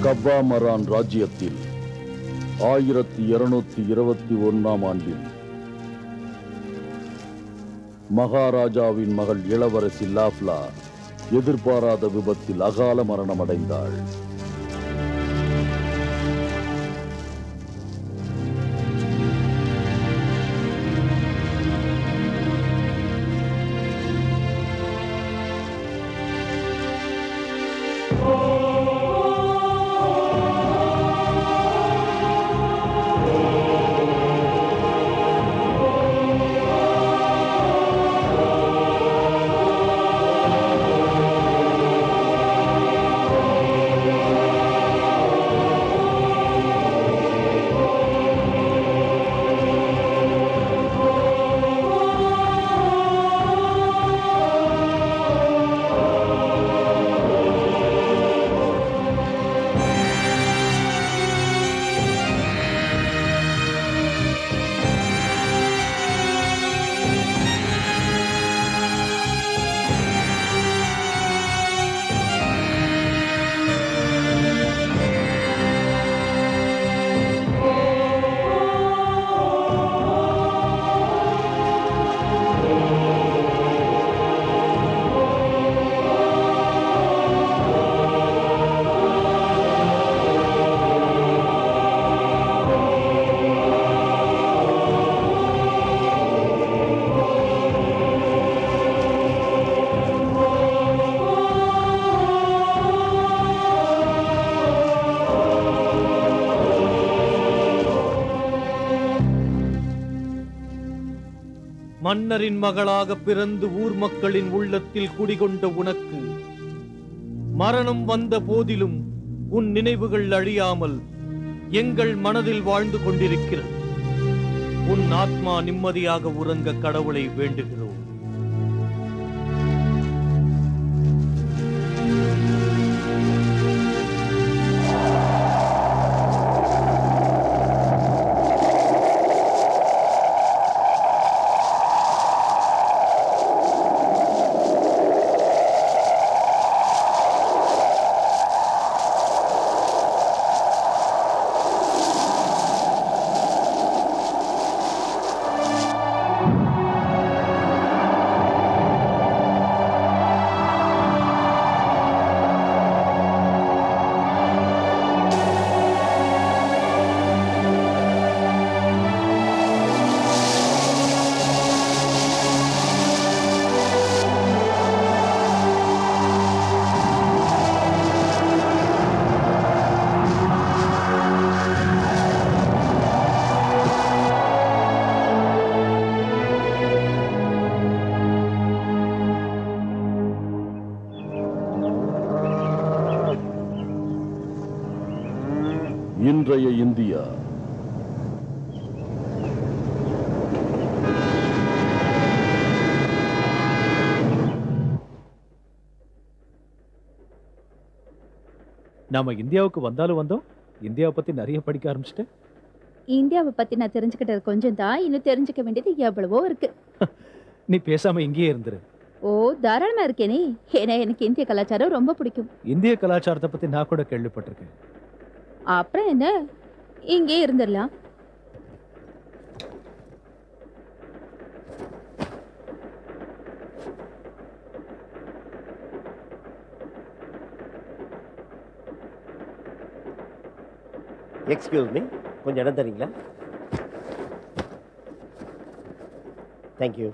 கவ்வாமரான் ராஜ்யத்தில் ஆயிரத்தி இருநூத்தி இருபத்தி ஒன்னாம் ஆண்டில் மகாராஜாவின் மகள் இளவரசி லாப்லா எதிர்பாராத விபத்தில் அகால மரணமடைந்தாள் மன்னரின் மகளாக பிறந்து ஊர் மக்களின் உள்ளத்தில் குடிகொண்ட உனக்கு மரணம் வந்த போதிலும் உன் நினைவுகள் அழியாமல் எங்கள் மனதில் வாழ்ந்து கொண்டிருக்கிறது உன் ஆத்மா நிம்மதியாக உறங்க கடவுளை வேண்டுகிறோம் இன்றைய இந்தியா நாம இந்தியாவுக்கு வந்தாலும் வந்தோம் இந்தியாவை பத்தி நிறைய படிக்க ஆரம்பிச்சிட்டேன் இந்தியாவை பத்தி நான் தெரிஞ்சுக்கிட்டது கொஞ்சம் தான் இன்னும் தெரிஞ்சுக்க வேண்டியது எவ்வளவோ இருக்கு நீ பேசாம இங்கேயே இருந்துரு ஓ தாராளமா இருக்கேனே ஏன்னா எனக்கு இந்திய கலாச்சாரம் ரொம்ப பிடிக்கும் இந்திய கலாச்சாரத்தை பத்தி நான் கூட கேள்விப்பட்டிருக்கேன் அப்புறம் என்ன இங்கே இருந்துடலாம் எக்ஸ்கியூஸ் மீ கொஞ்சம் இடம் தரீங்களா தேங்க்யூ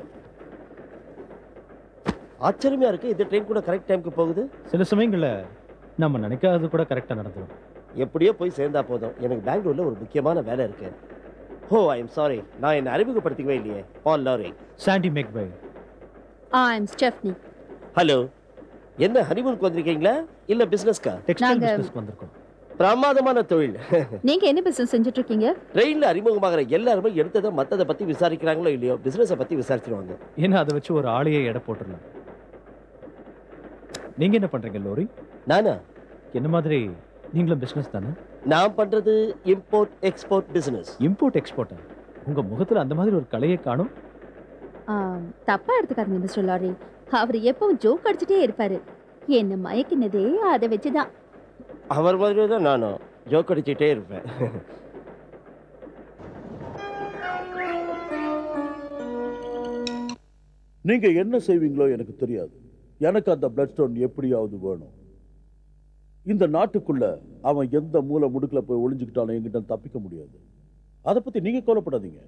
ஆச்சரியமா இருக்கு இந்த ட்ரெயின் கூட கரெக்ட் டைம்க்கு போகுது சில சமயங்கள்ல நம்ம நினைக்காதது கூட கரெக்டா நடந்துடும் எப்படியோ போய் சேர்ந்தா போதும் எனக்கு பெங்களூர்ல ஒரு முக்கியமான வேலை இருக்கு ஓ ஐ எம் சாரி நான் என்ன அறிமுகப்படுத்திக்கவே இல்லையே பால் லாரி சாண்டி மேக்பை ஐ எம் ஸ்டெஃப்னி ஹலோ என்ன ஹனிமூனுக்கு வந்திருக்கீங்களா இல்ல பிசினஸ்க்கா டெக்ஸ்டைல் நாங்க- பிசினஸ்க்கு வந்திருக்கோம் பிரமாதமான தொழில் நீங்க என்ன பிசினஸ் செஞ்சுட்டு இருக்கீங்க ட்ரெயின்ல அறிமுகமாகிற எல்லாருமே எடுத்ததை மத்ததை பத்தி விசாரிக்கிறாங்களோ இல்லையோ பிசினஸை பத்தி விசாரிச்சிருவாங்க ஏன்னா அதை வச்சு ஒரு ஆளையே எடை போட்டுடலாம் நீங்க என்ன பண்றீங்க லோரி நானா என்ன மாதிரி நீங்களும் பிசினஸ் தானே நான் பண்றது இம்போர்ட் எக்ஸ்போர்ட் பிசினஸ் இம்போர்ட் எக்ஸ்போர்ட்டா உங்க முகத்துல அந்த மாதிரி ஒரு கலையை காணும் ஆம், தப்பா எடுத்துக்காதீங்க மிஸ்டர் லாரி அவர் எப்பவும் ஜோக் அடிச்சுட்டே இருப்பாரு என்ன மயக்கினதே அதை வச்சுதான் அவர் மாதிரி தான் நானும் ஜோக் அடிச்சுட்டே இருப்பேன் நீங்க என்ன செய்வீங்களோ எனக்கு தெரியாது எனக்கு அந்த பிளட் ஸ்டோன் எப்படியாவது வேணும் இந்த நாட்டுக்குள்ள அவன் எந்த மூலை முடுக்குல போய் ஒளிஞ்சுக்கிட்டாலும் என்கிட்ட தப்பிக்க முடியாது அதை பத்தி நீங்க கவலைப்படாதீங்க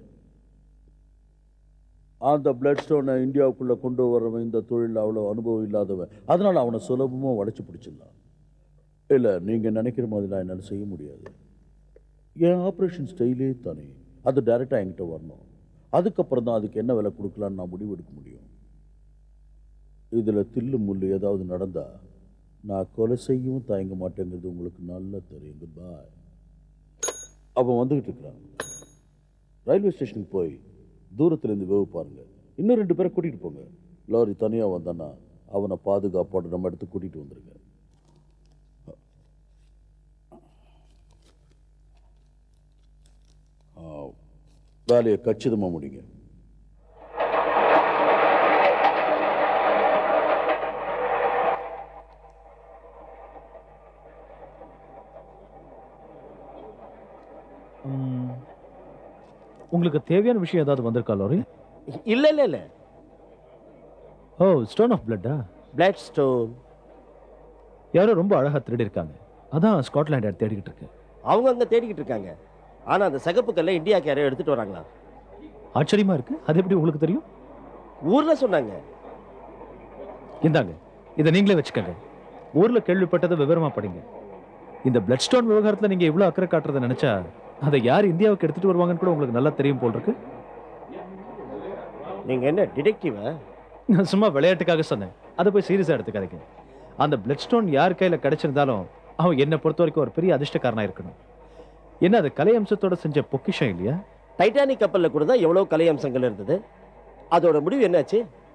அந்த பிளட் ஸ்டோனை இந்தியாவுக்குள்ள கொண்டு வரவன் இந்த தொழில் அவ்வளோ அனுபவம் இல்லாதவன் அதனால அவனை சுலபமா உடைச்சு பிடிச்சிடலாம் இல்ல நீங்க நினைக்கிற மாதிரி நான் என்னால் செய்ய முடியாது என் ஆப்ரேஷன் ஸ்டைலே தானே அது டைரக்டா என்கிட்ட வரணும் அதுக்கப்புறம் தான் அதுக்கு என்ன விலை கொடுக்கலான்னு நான் முடிவெடுக்க முடியும் இதுல தில்லு முள்ளு ஏதாவது நடந்தா நான் கொலை செய்யவும் தயங்க மாட்டேங்கிறது உங்களுக்கு நல்லா தெரியும் குட் பாய் அவன் வந்துகிட்டு இருக்கிறான் ரயில்வே ஸ்டேஷனுக்கு போய் தூரத்துல இருந்து வேவு பாருங்க இன்னும் ரெண்டு பேரை கூட்டிட்டு போங்க லாரி தனியா வந்தானா அவனை பாதுகாப்போட நம்ம எடுத்து கூட்டிட்டு வந்துருங்க ஆ, வேலையை கச்சிதமா முடிங்க ம், உங்களுக்கு தேவையான விஷயம் ஏதாவது வந்திருக்கா லாரி இல்ல இல்ல இல்ல ஓ ஸ்டோன் ஆஃப் பிளட்டா பிளட் ஸ்டோன் யாரோ ரொம்ப அழகா திருடி இருக்காங்க அதான் ஸ்காட்லாண்ட் யார் தேடிக்கிட்டு இருக்கு அவங்க அங்க தேடிக்கிட்டு இருக்காங்க ஆனா அந்த சிகப்பு கல்லை இந்தியாக்கு யாரையோ எடுத்துட்டு வராங்களா ஆச்சரியமா இருக்கு அது எப்படி உங்களுக்கு தெரியும் ஊர்ல சொன்னாங்க இந்தாங்க இதை நீங்களே வச்சுக்கோங்க ஊர்ல கேள்விப்பட்டதை விவரமா படிங்க இந்த பிளட் ஸ்டோன் விவகாரத்துல நீங்க இவ்வளவு அக்கறை காட்டுறதை நினைச்சா அதை யார் இந்தியாவுக்கு எடுத்துட்டு வருவாங்கன்னு கூட உங்களுக்கு நல்லா தெரியும் போல் இருக்கு நீங்க என்ன டிடெக்டிவா நான் சும்மா விளையாட்டுக்காக சொன்னேன் அதை போய் சீரியஸா எடுத்துக்காதீங்க அந்த பிளட் ஸ்டோன் யார் கையில கிடைச்சிருந்தாலும் அவன் என்னை பொறுத்த வரைக்கும் ஒரு பெரிய அதிர்ஷ்டக்காரனா இருக்கணும் என்ன அது கலை அம்சத்தோட செஞ்ச பொக்கிஷம் இல்லையா டைட்டானிக் கப்பல்ல கூட தான் எவ்வளவு கலை அம்சங்கள் இருந்தது அதோட முடிவு என்னாச்சு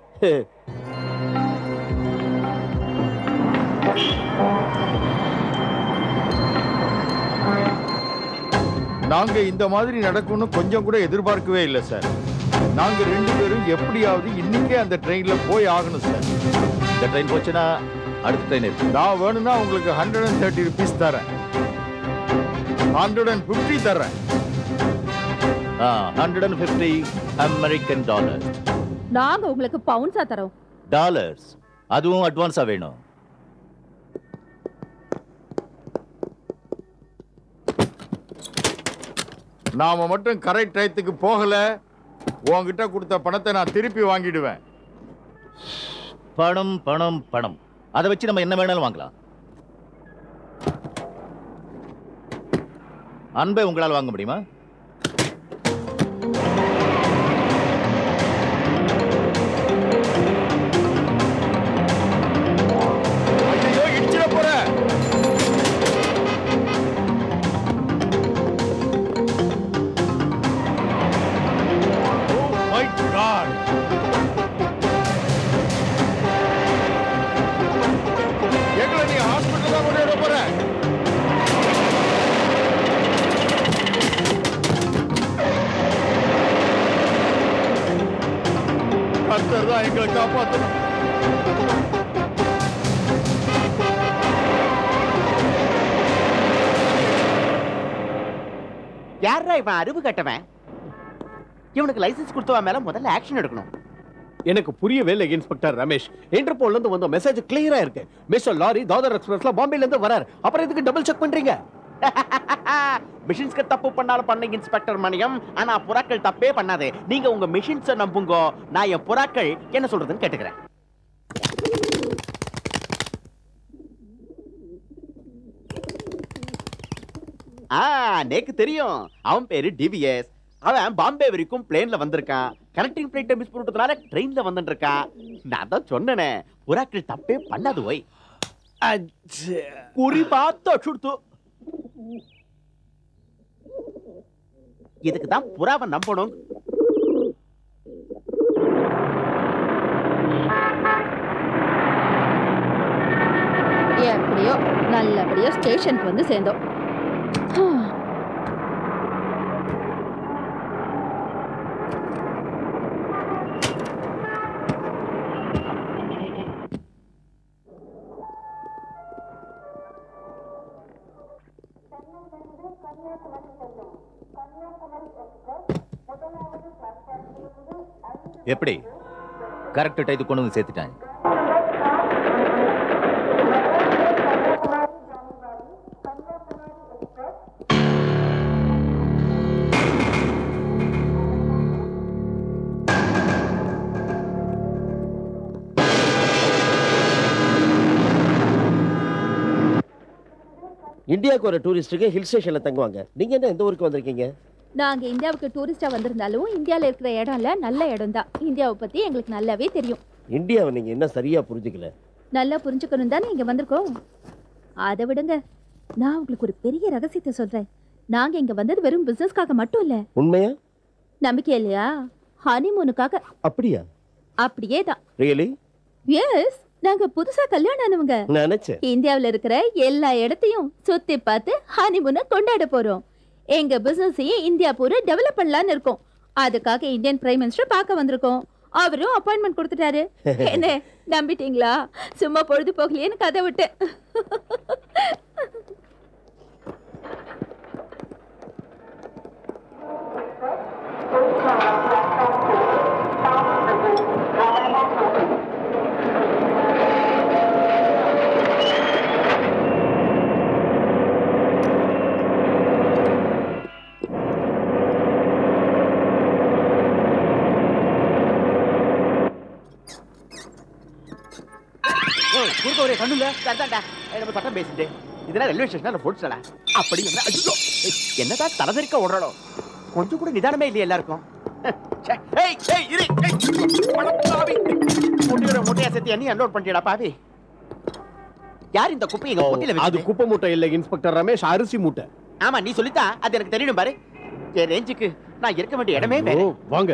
நாங்க இந்த மாதிரி நடக்கும்னு கொஞ்சம் கூட எதிர்பார்க்கவே இல்லை சார் நாங்க ரெண்டு பேரும் எப்படியாவது இன்னைக்கே அந்த ட்ரெயின்ல போய் ஆகணும் சார் இந்த ட்ரெயின் போச்சுன்னா அடுத்த ட்ரெயின் இருக்கு நான் வேணும்னா உங்களுக்கு ஹண்ட்ரட் அண்ட் தேர்ட்டி ருபீஸ் தரேன் ஹண்ட்ரட் அண்ட் ஃபிஃப்டி தரேன் hundred and fifty American dollars நாங்க உங்களுக்கு பவுன்ஸா தரோம் டாலர்ஸ் அதுவும் அட்வான்ஸா வேணும் நாம மட்டும் கரெக்ட் டயத்துக்கு போகல உன்கிட்ட கொடுத்த பணத்தை நான் திருப்பி வாங்கிடுவேன் பணம் பணம் பணம் அதை வச்சு நம்ம என்ன வேணாலும் வாங்கலாம் அன்பை உங்களால் வாங்க முடியுமா ஐயோ இடிச்சிட போற Oh my God. எங்களை நீ ஹாஸ்பிட்டல் தான் கொண்டு விட போற கர்த்தர் தான் எங்களை காப்பாத்தணும் யாரா இவன் அறிவு கட்டவன் இவனுக்கு லைசென்ஸ் கொடுத்தவன் மேல முதல்ல ஆக்ஷன் எடுக்கணும் எனக்கு புரியவே இல்லை இன்ஸ்பெக்டர் ரமேஷ் இன்டர்போல்ல இருந்து வந்த மெசேஜ் கிளியரா இருக்கு மிஸ்டர் லாரி தாதர் எக்ஸ்பிரஸ்ல பாம்பேல இருந்து வரார் அப்புறம் எதுக்கு டபுள் செக் பண்றீங்க மிஷின்ஸ்க்கு தப்பு பண்ணாலும் பண்ணீங்க இன்ஸ்பெக்டர் மணியம் ஆனா புறாக்கள் தப்பே பண்ணாதே நீங்க உங்க மிஷின்ஸை நம்புங்க நான் என் புறாக்கள் என்ன சொல்றதுன்னு கேட்டுக்கிறேன் ஆ நேக்கு தெரியும் அவன் பேரு டிவிஎஸ் அவன் பாம்பே வரைக்கும் பிளேன்ல வந்திருக்கான் கனெக்டிங் பிளைட்டை மிஸ் பண்ணிட்டதுனால ட்ரெயின்ல வந்துட்டு இருக்கான் நான் தான் சொன்னேனே புறாக்கள் தப்பே பண்ணாது ஒய் குறி பார்த்து அச்சுடுத்து இதுக்கு தான் புறாவை நம்பணும் எப்படியோ நல்லபடியா ஸ்டேஷனுக்கு வந்து சேர்ந்தோம் ஆ. எப்படி கரெக்ட் டைத்துக்கு கொண்டு வந்து சேர்த்துட்டாங்க இந்தியாவுக்கு ஒரு டூரிஸ்ட்டுக்கு ஹில் ஸ்டேஷன்ல தங்குவாங்க நீங்க என்ன எந்த ஊருக்கு வந்திருக்கீங்க நாங்க இந்தியாவுக்கு டூரிஸ்டா வந்திருந்தாலும் இந்தியால இருக்கிற இடம்ல நல்ல இடம் தான் இந்தியாவை பத்தி எங்களுக்கு நல்லாவே தெரியும் இந்தியாவை நீங்க என்ன சரியா புரிஞ்சுக்கல நல்லா புரிஞ்சுக்கணும் தானே இங்க வந்திருக்கோம் அதை விடுங்க நான் உங்களுக்கு ஒரு பெரிய ரகசியத்தை சொல்றேன் நாங்க இங்க வந்தது வெறும் பிசினஸ்க்காக மட்டும் இல்ல உண்மையா நம்பிக்கை இல்லையா ஹனிமூனுக்காக அப்படியா அப்படியே தான் ரியலி எஸ் நாங்க புதுசா கல்யாணம் ஆனவங்க நினைச்சேன் இந்தியாவுல இருக்கிற எல்லா இடத்தையும் சுத்தி பார்த்து ஹனிமூனை கொண்டாட போறோம் எங்க பிசினஸையும் இந்தியா பூரா டெவலப் பண்ணலாம்னு இருக்கோம் அதுக்காக இந்தியன் பிரைம் மினிஸ்டர் பார்க்க வந்திருக்கோம் அவரும் அப்பாயின்மெண்ட் கொடுத்துட்டாரு என்ன நம்பிட்டீங்களா சும்மா பொழுது போகலையேன்னு கதை விட்டு குறுக்க ஒரே கண்ணுல அதான்டா ஏய், நம்ம சட்டம் பேசிட்டு இதெல்லாம் ரயில்வே ஸ்டேஷன்ல போட்டுச்சடா அப்படி என்ன ஐயோ ஏய், என்னதான் தலைதறிக்க ஓடுறோ கொஞ்சம் கூட நிதானமே இல்லையே எல்லாருக்கும் ச்சே, ஏய் ஏய் இரு ஏய், பணப்பாவி. முட்டையோட முட்டையா சேர்த்து எண்ணி அன்லோட் பண்ணிட்டா பாவி யார் இந்த குப்பை எங்க பொட்டில அது வச்சது குப்பை மூட்டை இல்ல இன்ஸ்பெக்டர் ரமேஷ் அரிசி மூட்டை ஆமா நீ சொல்லித்தா அது எனக்கு தெரியணும் பாரு என் ரேஞ்சுக்கு நான் இருக்க வேண்டிய இடமே வேற ஓ, வாங்க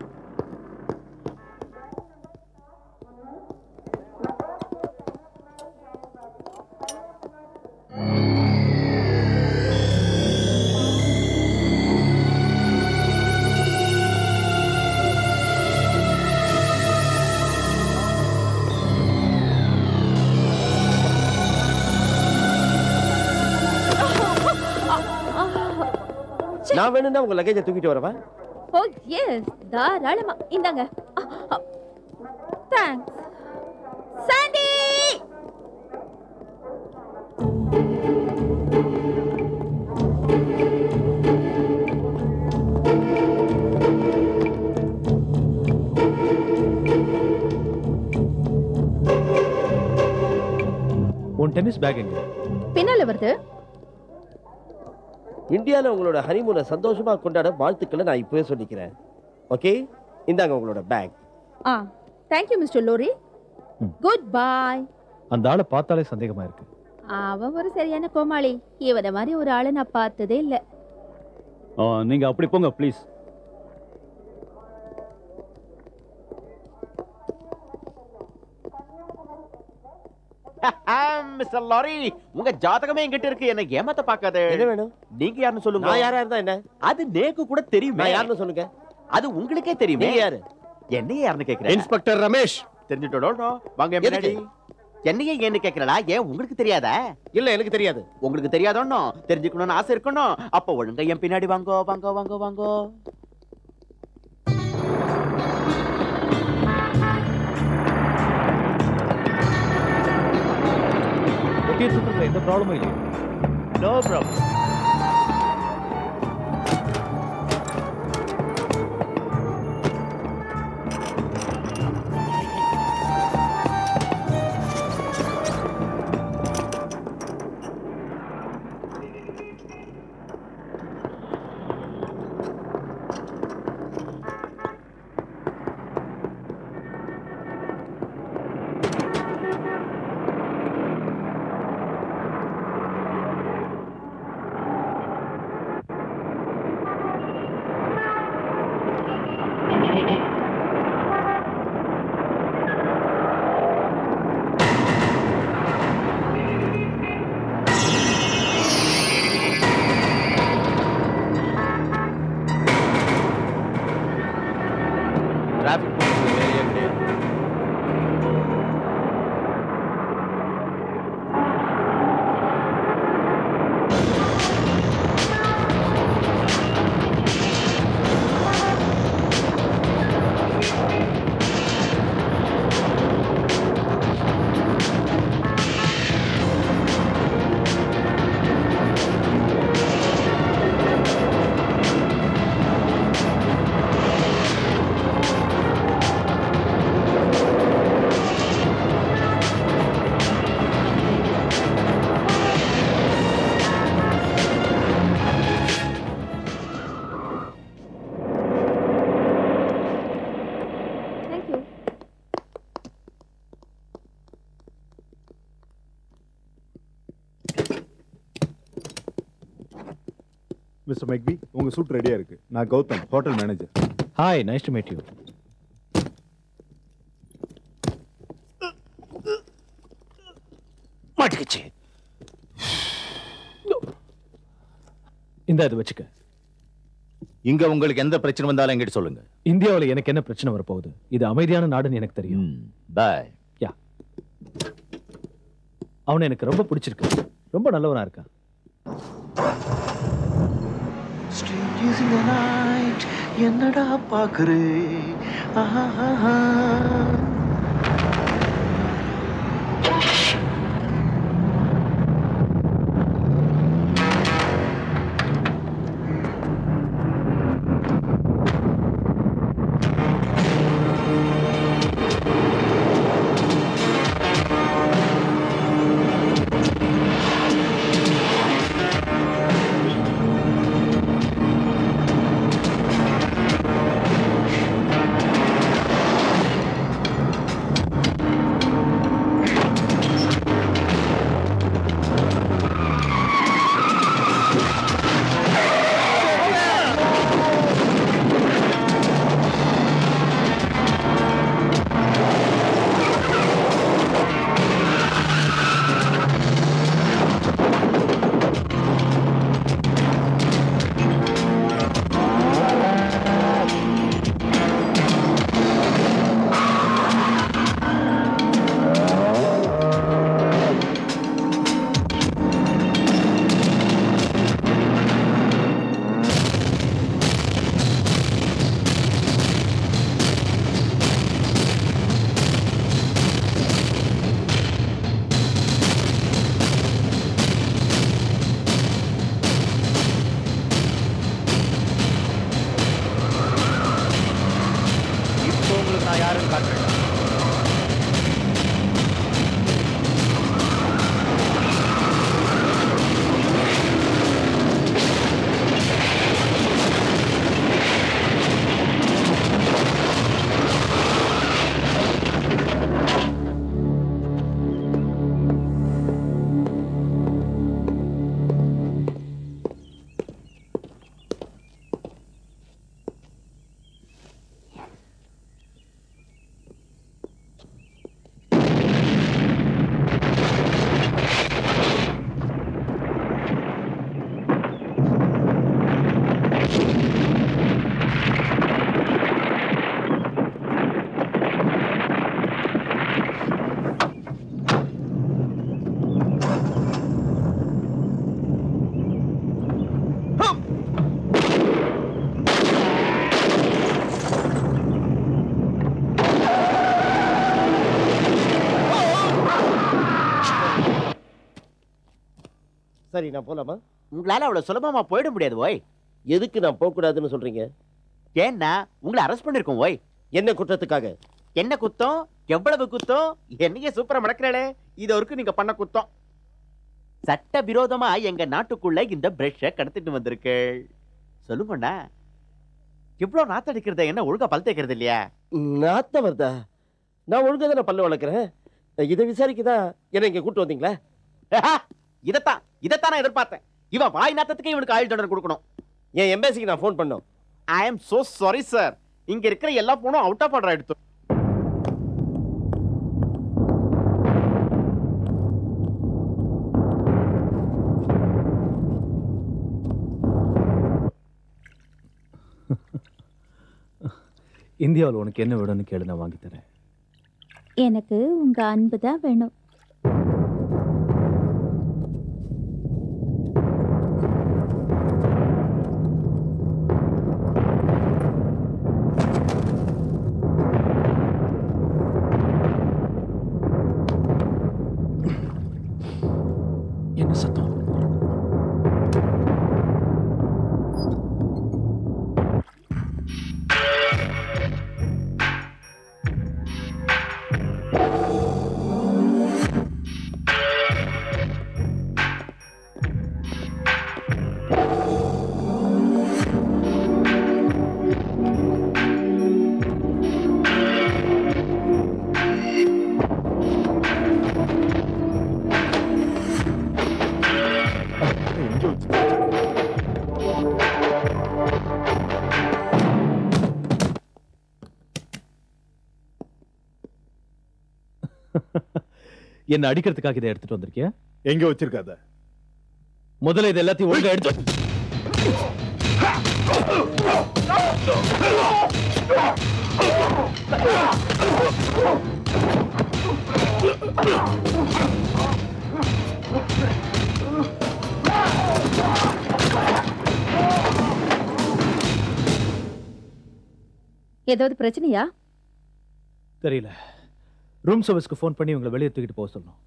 நான் வேணும்னா உங்க லக்கேஜை தூக்கிட்டு வரவா ஓ எஸ் தாராளமா இந்தாங்க தேங்க்ஸ் சாண்டி உன் டென்னிஸ் பேக் எங்க பின்னால வருது இந்தியால உங்களோட ஹனிமூனை சந்தோஷமா கொண்டாட வாழ்த்துக்களை நான் இப்பவே சொல்லிக்கிறேன் ஓகே இந்தாங்க உங்களோட பேக் ஆ தேங்க்யூ மிஸ்டர் லோரி ம். குட் பாய் அந்த ஆளை பார்த்தாலே சந்தேகமா இருக்கு அவன் ஒரு சரியான கோமாளி இவனை மாதிரி ஒரு ஆளை நான் பார்த்ததே இல்ல நீங்க அப்படி போங்க ப்ளீஸ் மிஸ்டர் லாரி உங்க ஜாதகமே என்கிட்ட இருக்கு என்ன ஏமாத்த பாக்காத என்ன வேணும் நீங்க யாருன்னு சொல்லுங்க நான் யாரா இருந்தா என்ன அது நேக்கு கூட தெரியுமே நான் யாருன்னு சொல்லுங்க அது உங்களுக்கே தெரியுமே நீங்க யாரு என்னையே யாருன்னு கேக்குறேன் இன்ஸ்பெக்டர் ரமேஷ் தெரிஞ்சுட்டோட வாங்க என் எதுக்கு? பின்னாடி என்னையே ஏன்னு கேக்குறடா ஏன் உங்களுக்கு தெரியாதா இல்ல எனக்கு தெரியாது உங்களுக்கு தெரியாதோன்னோ தெரிஞ்சுக்கணும்னு ஆசை இருக்கணும் அப்ப ஒழுங்கா என் பின்னாடி வாங்கோ வாங்கோ வாங்கோ வாங்கோ ஒட்டிய சுற்றுல எந்த ப்ராப்ளமும் இல்லை நோ ப்ராப்ளம் மிஸ்டர் மெக்வி உங்க சூட் ரெடியா இருக்கு நான் Gautham hotel manager hi nice to meet you மாட்டிக்கிச்சு இந்த இது வச்சுக்க இங்க உங்களுக்கு எந்த பிரச்சனை வந்தாலும் என்கிட்ட சொல்லுங்க இந்தியாவுல எனக்கு என்ன பிரச்சனை வரப்போகுது இது அமைதியான நாடுன்னு எனக்கு தெரியும் பாய் யா அவனை எனக்கு ரொம்ப பிடிச்சிருக்கு ரொம்ப நல்லவனா இருக்கான் என்னடா பாக்குறே இப்போ உங்களுக்கு நான் யாருன்னு காட்டுறேன் சரி நான் போலாமா உங்களால அவ்வளவு சுலபமா போயிட முடியாது ஓய் எதுக்கு நான் போக கூடாதுன்னு சொல்றீங்க ஏன்னா உங்களை அரெஸ்ட் பண்ணிருக்கோம் ஓய் என்ன குற்றத்துக்காக என்ன குத்தம் எவ்வளவு குத்தம் என்னையே சூப்பரா மடக்கிறாளே இது வரைக்கும் நீங்க பண்ண குத்தம் சட்ட விரோதமா எங்க நாட்டுக்குள்ள இந்த பிரஷ கடத்திட்டு வந்திருக்கு சொல்லுங்கண்ணா இவ்வளவு நாத்தடிக்கிறத என்ன ஒழுங்கா பல் தேய்க்கிறது இல்லையா நாத்தம் வருதா நான் ஒழுங்கா தானே பல்லு வளர்க்குறேன் இதை விசாரிக்கதான் என்ன இங்க கூட்டு வந்தீங்களா இதத்தான் இதத்தான் நான் எதிர்பார்த்தேன் இவன் வாய் நாத்தத்துக்கு இவனுக்கு ஆயுள் தண்டனை கொடுக்கணும் என் எம்பேசிக்கு நான் ஃபோன் பண்ணோம் I am so sorry sir இங்க இருக்கிற எல்லா போனும் அவுட் ஆஃப் ஆர்டர் எடுத்து இந்தியாவில் உனக்கு என்ன வேணும்னு கேளு நான் வாங்கி தரேன் எனக்கு உங்க அன்பு தான் வேணும் என்ன சத்தம் எங்க வச்சு என்ன அடிக்கிறதுக்காக இதை எடுத்துட்டு வந்திருக்கியா எங்க வச்சிருக்காத முதல்ல இது எல்லாத்தையும் ஒழுங்கா எடுத்து ஏதாவது பிரச்சனையா தெரியல ரூம் சர்வீஸ்க்கு ஃபோன் பண்ணி உங்களை வெளியே தூக்கிட்டு போக சொல்லணும்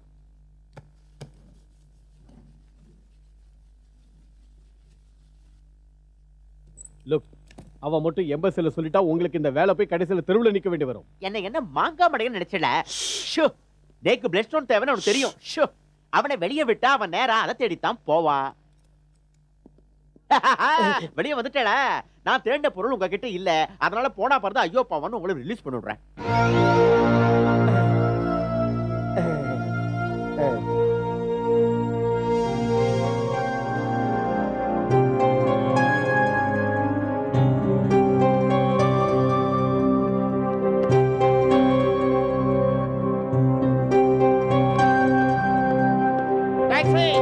லுக் அவன் மட்டும் எம்பசில சொல்லிட்டா உங்களுக்கு இந்த வேலை போய் கடைசியில தெருவுல நிக்க வேண்டி வரும் என்ன என்ன மாங்கா மடையன்னு நினைச்சல ஷோ டேக்கு பிளட் ஸ்டோன் தேவைன்னு அவனுக்கு தெரியும் ஷோ அவனை வெளியே விட்டா அவன் நேரா அதை தேடித்தான் போவான் வெளியே வந்துட்டேல நான் தேண்ட பொருள் உங்ககிட்ட இல்ல அதனால போனா பாருது ஐயோ பாவன்னு உங்களை ரிலீஸ் பண்ணி விடுறேன் டாக்ஸி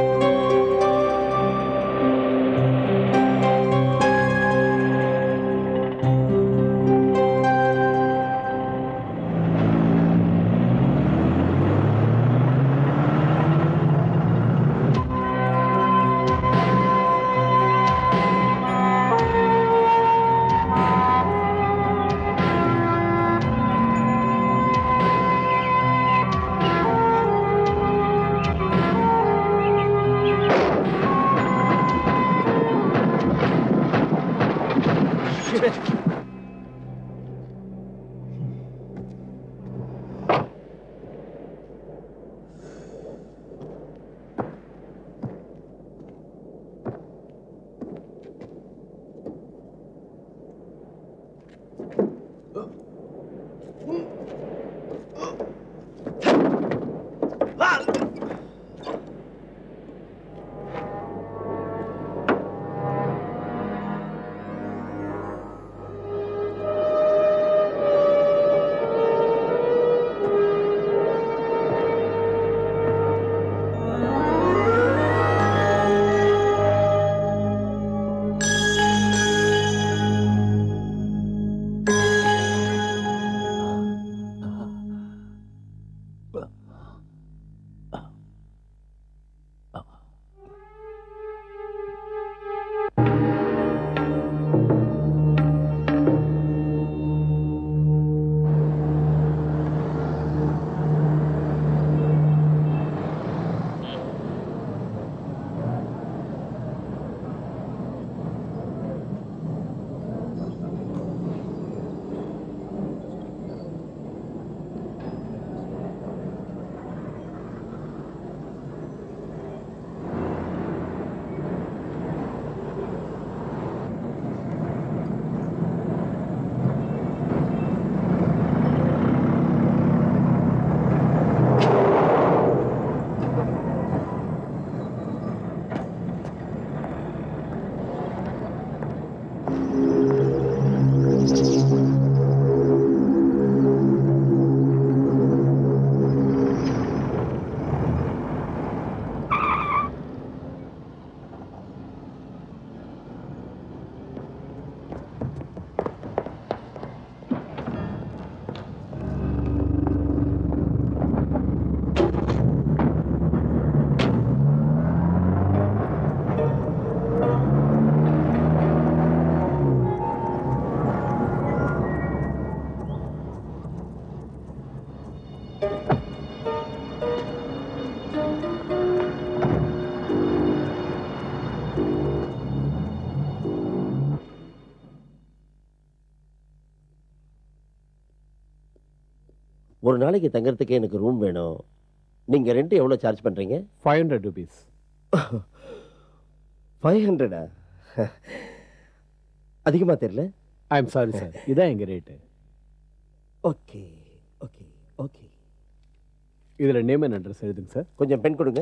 ஒரு நாளைக்கு தங்கறதுக்கு எனக்கு ரூம் வேணும் நீங்க ரெண்ட் எவ்வளவு சார்ஜ் பண்றீங்க ஃபைவ் ஹண்ட்ரட் ருபீஸ் ஃபைவ் ஹண்ட்ரடா அதிகமா தெரியல ஐ எம் சாரி சார் இதான் எங்க ரேட்டு ஓகே ஓகே ஓகே இதுல நேம் அண்ட் அட்ரஸ் எழுதுங்க சார் கொஞ்சம் பென் கொடுங்க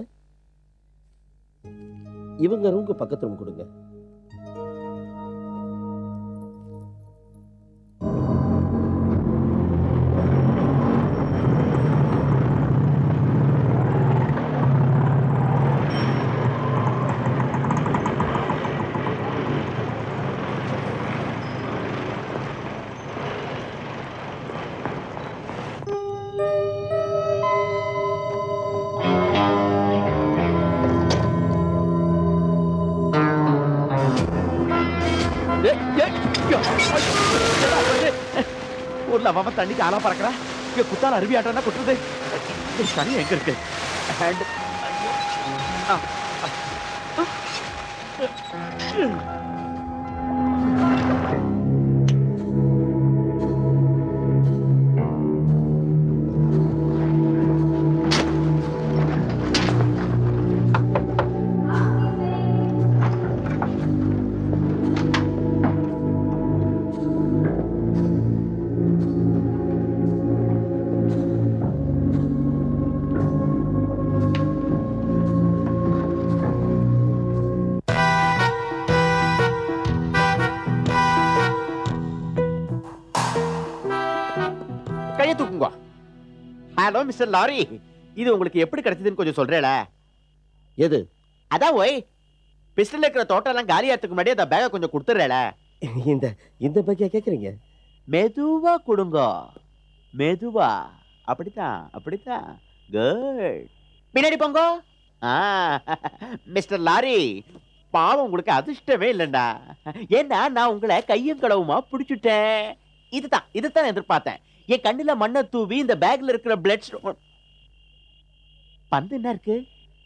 இவங்க ரூமுக்கு பக்கத்து ரூம் கொடுங்க ஏய், ஏய், ஐயோ, ஐயோ. ஊர்ல அவன் தண்ணிக்கு ஆளா பறக்கிறா இங்க குத்தால அருவி ஆட்டம்னா கொட்டுறது ஏய், தண்ணி எங்க இருக்கு And- ஐயோ. ஆ, ஆ. கையை தூக்குங்க ஹலோ மிஸ்டர் லாரி இது உங்களுக்கு எப்படி கிடைச்சதுன்னு கொஞ்சம் சொல்றேல எது அதான் ஓய் பிஸ்டல் இருக்கிற தோட்டம் எல்லாம் காலியாத்துக்கு முன்னாடி அந்த பேக்கை கொஞ்சம் கொடுத்துறேல இந்த இந்த பக்கியா கேக்குறீங்க மெதுவா கொடுங்க மெதுவா அப்படித்தான் அப்படித்தான் குட் பின்னாடி போங்க ஆ மிஸ்டர் லாரி பாவம் உங்களுக்கு அதிர்ஷ்டமே இல்லைண்டா ஏன்னா நான் உங்களை கையும் களவுமா பிடிச்சிட்டேன் இதுதான் இதுதான் எதிர்பார்த்தேன் என் கண்ணுல மண்ணை தூவி இந்த பேக்ல இருக்கிற பிளட் பந்து என்ன இருக்கு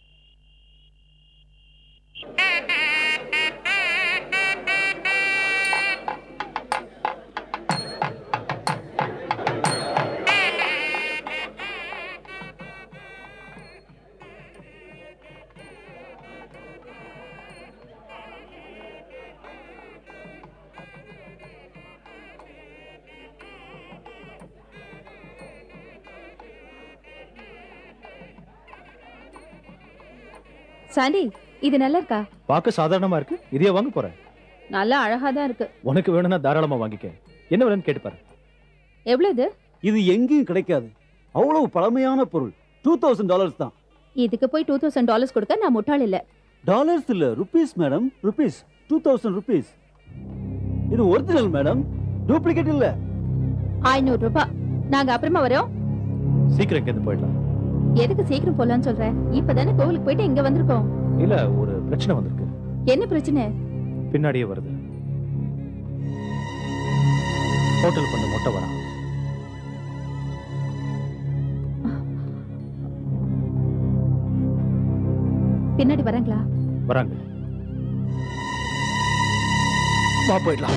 சாண்டி இது நல்லா இருக்கா பார்க்க சாதாரணமா இருக்கு இதையே வாங்க போறேன் நல்லா அழகா தான் இருக்கு உனக்கு வேணும்னா தாராளமா வாங்கிக்க என்ன வேணும்னு கேட்டு பாரு எவ்வளவு இது இது எங்கேயும் கிடைக்காது அவ்வளவு பழமையான பொருள் டூ தௌசண்ட் டாலர்ஸ் தான் இதுக்கு போய் டூ தௌசண்ட் டாலர்ஸ் கொடுக்க நான் முட்டாள் இல்ல டாலர்ஸ் இல்ல rupees madam rupees two thousand rupees இது ஒரிஜினல் மேடம் டூப்ளிகேட் இல்ல ஐநூறு ரூபாய் நாங்க அப்புறமா வரோம் சீக்கிரம் இங்க போயிடலாம் எதுக்கு சீக்கிரம் போலான்னு சொல்றேன் இப்பதானே கோவிலுக்கு போயிட்டு இங்க வந்திருக்கோம் இல்ல ஒரு பிரச்சனை வந்திருக்கு என்ன பிரச்சனை பின்னாடியே வருது ஹோட்டல் பண்ண மொட்டை வரா பின்னாடி வரங்களா வராங்க வா போயிடலாம்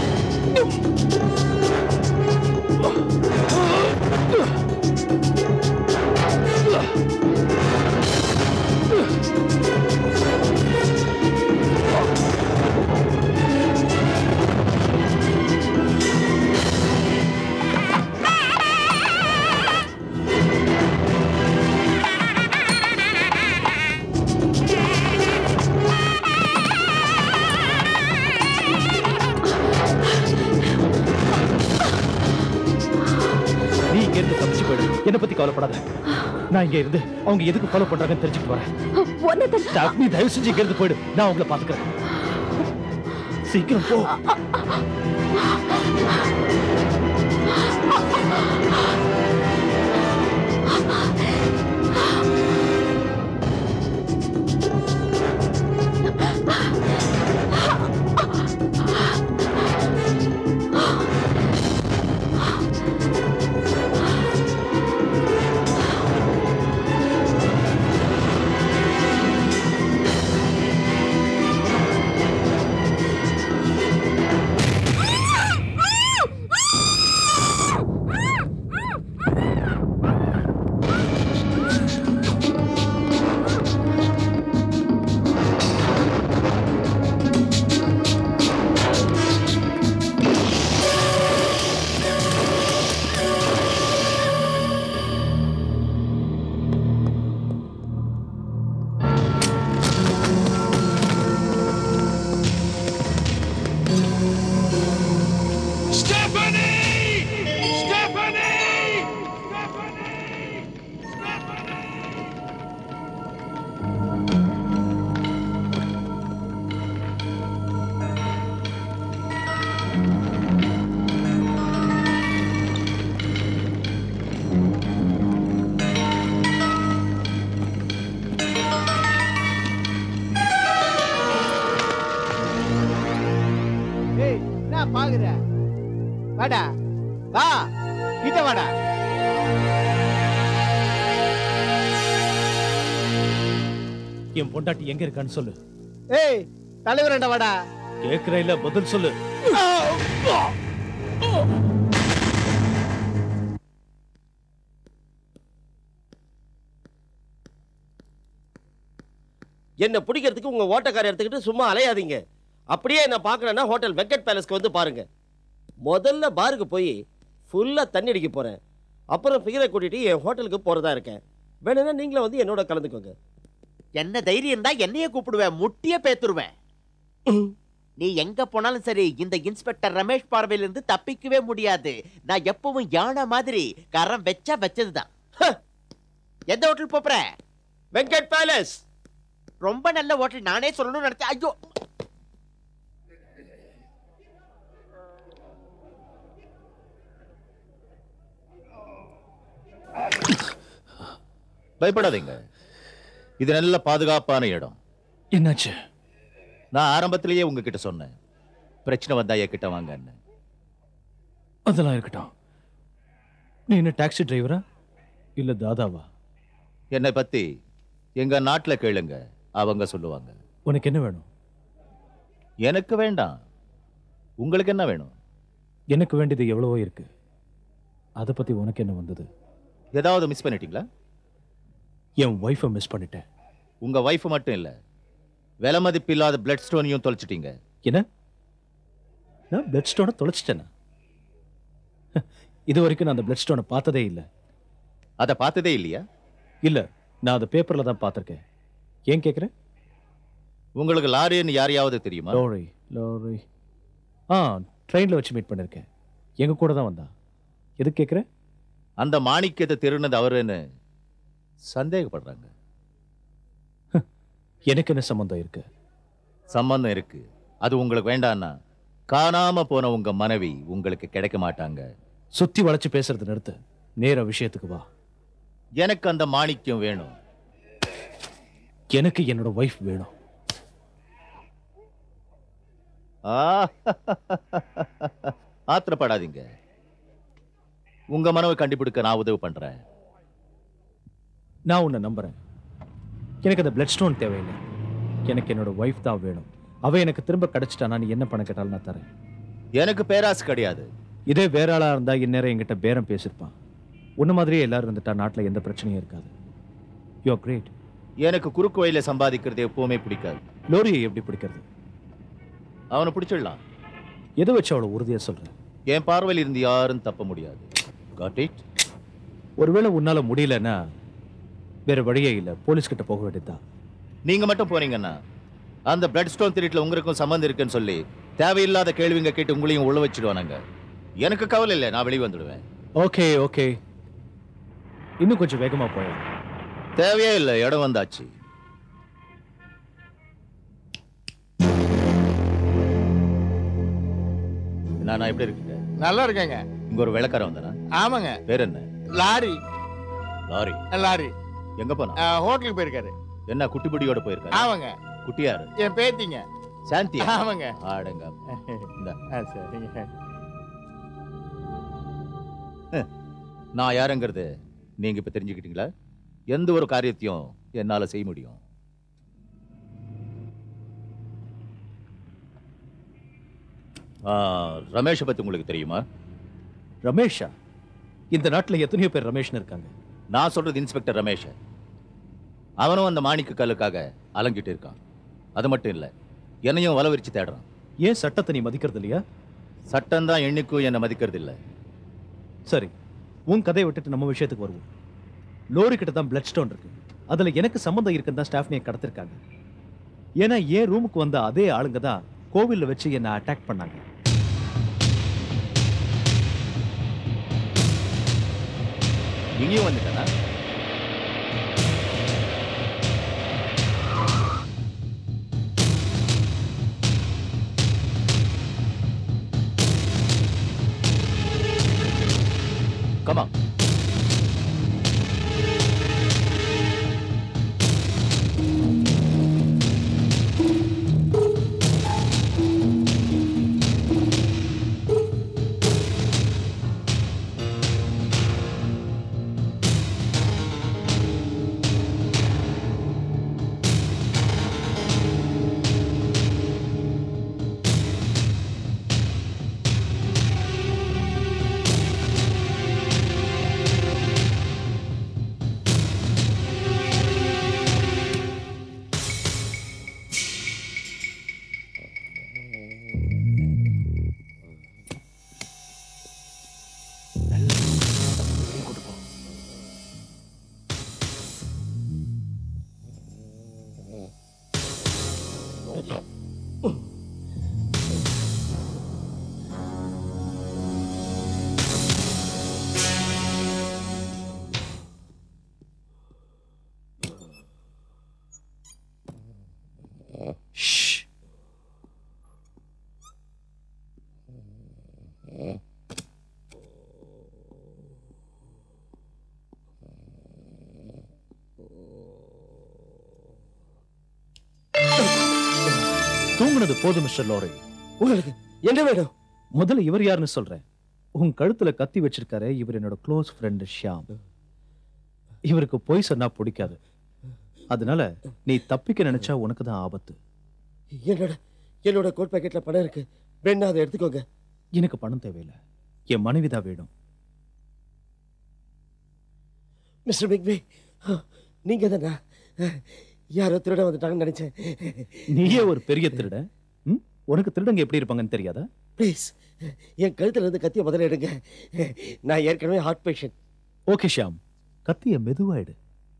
நீ இங்க இருந்து தப்பிச்சு போயிடு என்ன பத்தி கவலைப்படாத நான் இங்க இருந்து அவங்க எதுக்கு ஃபாலோ பண்றாங்கன்னு தெரிஞ்சுட்டு வரேன் ஸ்டாஃப், நீ தயவு செஞ்சு இங்க இருந்து போயிடு நான் உங்களை பாத்துக்கிறேன் சீக்கிரம் போ பாக்குற வாடா வா கிட்ட வாடா என் பொண்டாட்டி எங்க இருக்கான்னு சொல்லு ஏய் தலைவரண்டா வாடா கேக்குற இல்ல பதில் சொல்லு என்ன பிடிக்கிறதுக்கு உங்க ஓட்டக்கார எடுத்துக்கிட்டு சும்மா அலையாதீங்க அப்படியே என்ன பார்க்கணும்னா ஹோட்டல் வெங்கட் பேலஸ்க்கு வந்து பாருங்க முதல்ல பாருக்கு போய் ஃபுல்லா தண்ணி அடிக்க போறேன் அப்புறம் ஃபிகரை கூட்டிட்டு என் ஹோட்டலுக்கு போறதா இருக்கேன் வேணும்னா நீங்களும் வந்து என்னோட கலந்துக்கோங்க என்ன தைரியம் தான் என்னையே கூப்பிடுவேன் முட்டிய பேத்துருவேன் நீ எங்க போனாலும் சரி இந்த இன்ஸ்பெக்டர் ரமேஷ் பார்வையில இருந்து தப்பிக்கவே முடியாது நான் எப்பவும் யானை மாதிரி கரம் வச்சா வச்சதுதான் எந்த ஹோட்டல் போற வெங்கட் பேலஸ் ரொம்ப நல்ல ஹோட்டல் நானே சொல்லணும்னு நினைச்சேன் ஐயோ பயப்படாதீங்க இது நல்ல பாதுகாப்பான இடம் என்னாச்சு நான் ஆரம்பத்திலேயே உங்ககிட்ட சொன்னேன் பிரச்சனை வந்தா என்கிட்ட வாங்கன்னு அதெல்லாம் இருக்கட்டும் நீ என்ன டாக்ஸி டிரைவரா இல்ல தாதாவா என்னை பத்தி எங்க நாட்டுல கேளுங்க அவங்க சொல்லுவாங்க உனக்கு என்ன வேணும் எனக்கு வேண்டாம் உங்களுக்கு என்ன வேணும் எனக்கு வேண்டியது எவ்வளவோ இருக்கு அதை பத்தி உனக்கு என்ன வந்தது ஏதாவது மிஸ் பண்ணிட்டீங்களா என் ஒய்ஃபை மிஸ் பண்ணிட்டேன் உங்க வைஃப் மட்டும் இல்ல விலை மதிப்பில்லாத பிளட் ஸ்டோனையும் தொலைச்சிட்டீங்க என்ன நான் பிளட் ஸ்டோனை தொலைச்சிட்டேனா இது வரைக்கும் நான் அந்த பிளட் ஸ்டோனை பார்த்ததே இல்லை அதை பார்த்ததே இல்லையா இல்ல நான் அதை பேப்பர்ல தான் பார்த்திருக்கேன் ஏன் கேக்குறேன் உங்களுக்கு லாரின்னு யாரையாவது தெரியுமா லோரி லோரி ஆ ட்ரெயினில் வச்சு மீட் பண்ணியிருக்கேன் எங்க கூட தான் வந்தா எது கேட்குற அந்த மாணிக்கத்தை திருநது அவருன்னு சந்தேகப்படுறாங்க எனக்கு என்ன சம்மந்தம் இருக்கு சம்பந்தம் இருக்கு அது உங்களுக்கு வேண்டான்னா காணாம போன உங்க மனைவி உங்களுக்கு கிடைக்க மாட்டாங்க சுத்தி வளைச்சு பேசுறது நிறுத்து நேர விஷயத்துக்கு வா எனக்கு அந்த மாணிக்கம் வேணும் எனக்கு என்னோட ஒய்ஃப் வேணும் ஆ, ஆத்திரப்படாதீங்க உங்க மனவை கண்டுபிடிக்க நான் உதவி பண்றேன் நான் உன்னை நம்புறேன் எனக்கு அந்த பிளட் ஸ்டோன் தேவையில்லை எனக்கு என்னோட ஒய்ஃப் தான் வேணும் அவ எனக்கு திரும்ப கிடைச்சிட்டானா நீ என்ன பணம் கேட்டாலும் நான் தரேன் எனக்கு பேராசு கிடையாது இதே வேற ஆளா இருந்தா இந்நேரம் என்கிட்ட பேரம் பேசியிருப்பான் உன்ன மாதிரியே எல்லாரும் இருந்துட்டா நாட்டுல எந்த பிரச்சனையும் இருக்காது யூ கிரேட் எனக்கு குறுக்கு வழியில சம்பாதிக்கிறது எப்பவுமே பிடிக்காது லோரியை எப்படி பிடிக்கிறது அவனை பிடிச்சிடலாம் எதை வச்சு அவளை உறுதியா சொல்றேன் என் பார்வையில் இருந்து யாரும் தப்ப முடியாது Got it? ஒருவேளை உன்னால முடியலன்னா வேற வழியே இல்ல போலீஸ் கிட்ட போக வேண்டியதுதான் நீங்க மட்டும் போனீங்கன்னா அந்த பிளட் ஸ்டோன் திருட்டுல உங்களுக்கும் சம்மந்தம் இருக்குன்னு சொல்லி தேவையில்லாத கேள்விங்க கேட்டு உங்களையும் உள்ள வச்சிடுவானுங்க எனக்கு கவலை இல்லை நான் வெளியே வந்துடுவேன் ஓகே ஓகே இன்னும் கொஞ்சம் வேகமா போய் தேவையே இல்லை இடம் வந்தாச்சு நான் நான் எப்படி இருக்கீங்க நல்லா இருக்கேங்க இங்க ஒரு விளக்காரம் வந்தானா ஆமாங்க பேர் என்ன லாரி லாரி லாரி எங்க போனா ஆ, ஹோட்டலுக்கு போயிருக்காரு என்ன குட்டிபுடியோட போயிருக்காரு ஆமாங்க குட்டியாரு என் பேத்திங்க சாந்தி ஆமாங்க ஆடுங்க இந்தா. ஆ, சரிங்க நான் யாருங்கிறது நீங்க இப்ப தெரிஞ்சுக்கிட்டீங்களா எந்த ஒரு காரியத்தையும் என்னால செய்ய முடியும் ஆ, ரமேஷை பத்தி உங்களுக்கு தெரியுமா ரமேஷா இந்த நாட்டுல எத்தனையோ பேர் ரமேஷ்னு இருக்காங்க நான் சொல்றது இன்ஸ்பெக்டர் ரமேஷ் அவனும் அந்த மாணிக்க கல்லுக்காக அலங்கிட்டு இருக்கான் அது மட்டும் இல்ல என்னையும் வலவரிச்சு தேடுறான் ஏன் சட்டத்தை நீ மதிக்கிறது இல்லையா சட்டம் தான் என்னைக்கும் என்னை மதிக்கிறது இல்ல சரி உன் கதையை விட்டுட்டு நம்ம விஷயத்துக்கு வருவோம் லோரி கிட்ட தான் பிளட் ஸ்டோன் இருக்கு அதுல எனக்கு சம்மந்தம் இருக்குன்னு தான் ஸ்டாஃப் கடத்திருக்காங்க ஏன்னா என் ரூமுக்கு வந்த அதே ஆளுங்க தான் கோவில்ல வச்சு என்னை அட்டாக் பண்ணாங்க இங்கேயும் வந்துட்டானா கமா தூங்குனது போதும் மிஸ்டர் லோரி உங்களுக்கு என்ன வேணும் முதல்ல இவர் யாருன்னு சொல்றேன் உன் கழுத்துல கத்தி வச்சிருக்காரு இவர் என்னோட க்ளோஸ் ஃப்ரெண்ட் ஷியாம் இவருக்கு பொய் சொன்னா பிடிக்காது அதனால நீ தப்பிக்க நினைச்சா உனக்கு தான் ஆபத்து என்னோட என்னோட கோட் பாக்கெட்ல பணம் இருக்கு வேணா அதை எடுத்துக்கோங்க எனக்கு பணம் தேவையில்லை என் மனைவி தான் வேணும் மிஸ்டர் பிக்வி நீங்க தானா யாரோ திருட வந்துட்டாங்கன்னு நினைச்சேன் நீயே ஒரு பெரிய திருட ம்? உனக்கு திருடங்க எப்படி இருப்பாங்கன்னு தெரியாதா ப்ளீஸ் என் கழுத்துல இருந்து கத்திய முதல்ல எடுங்க நான் ஏற்கனவே ஹார்ட் பேஷண்ட் ஓகே ஷியாம் கத்திய மெதுவாயிடு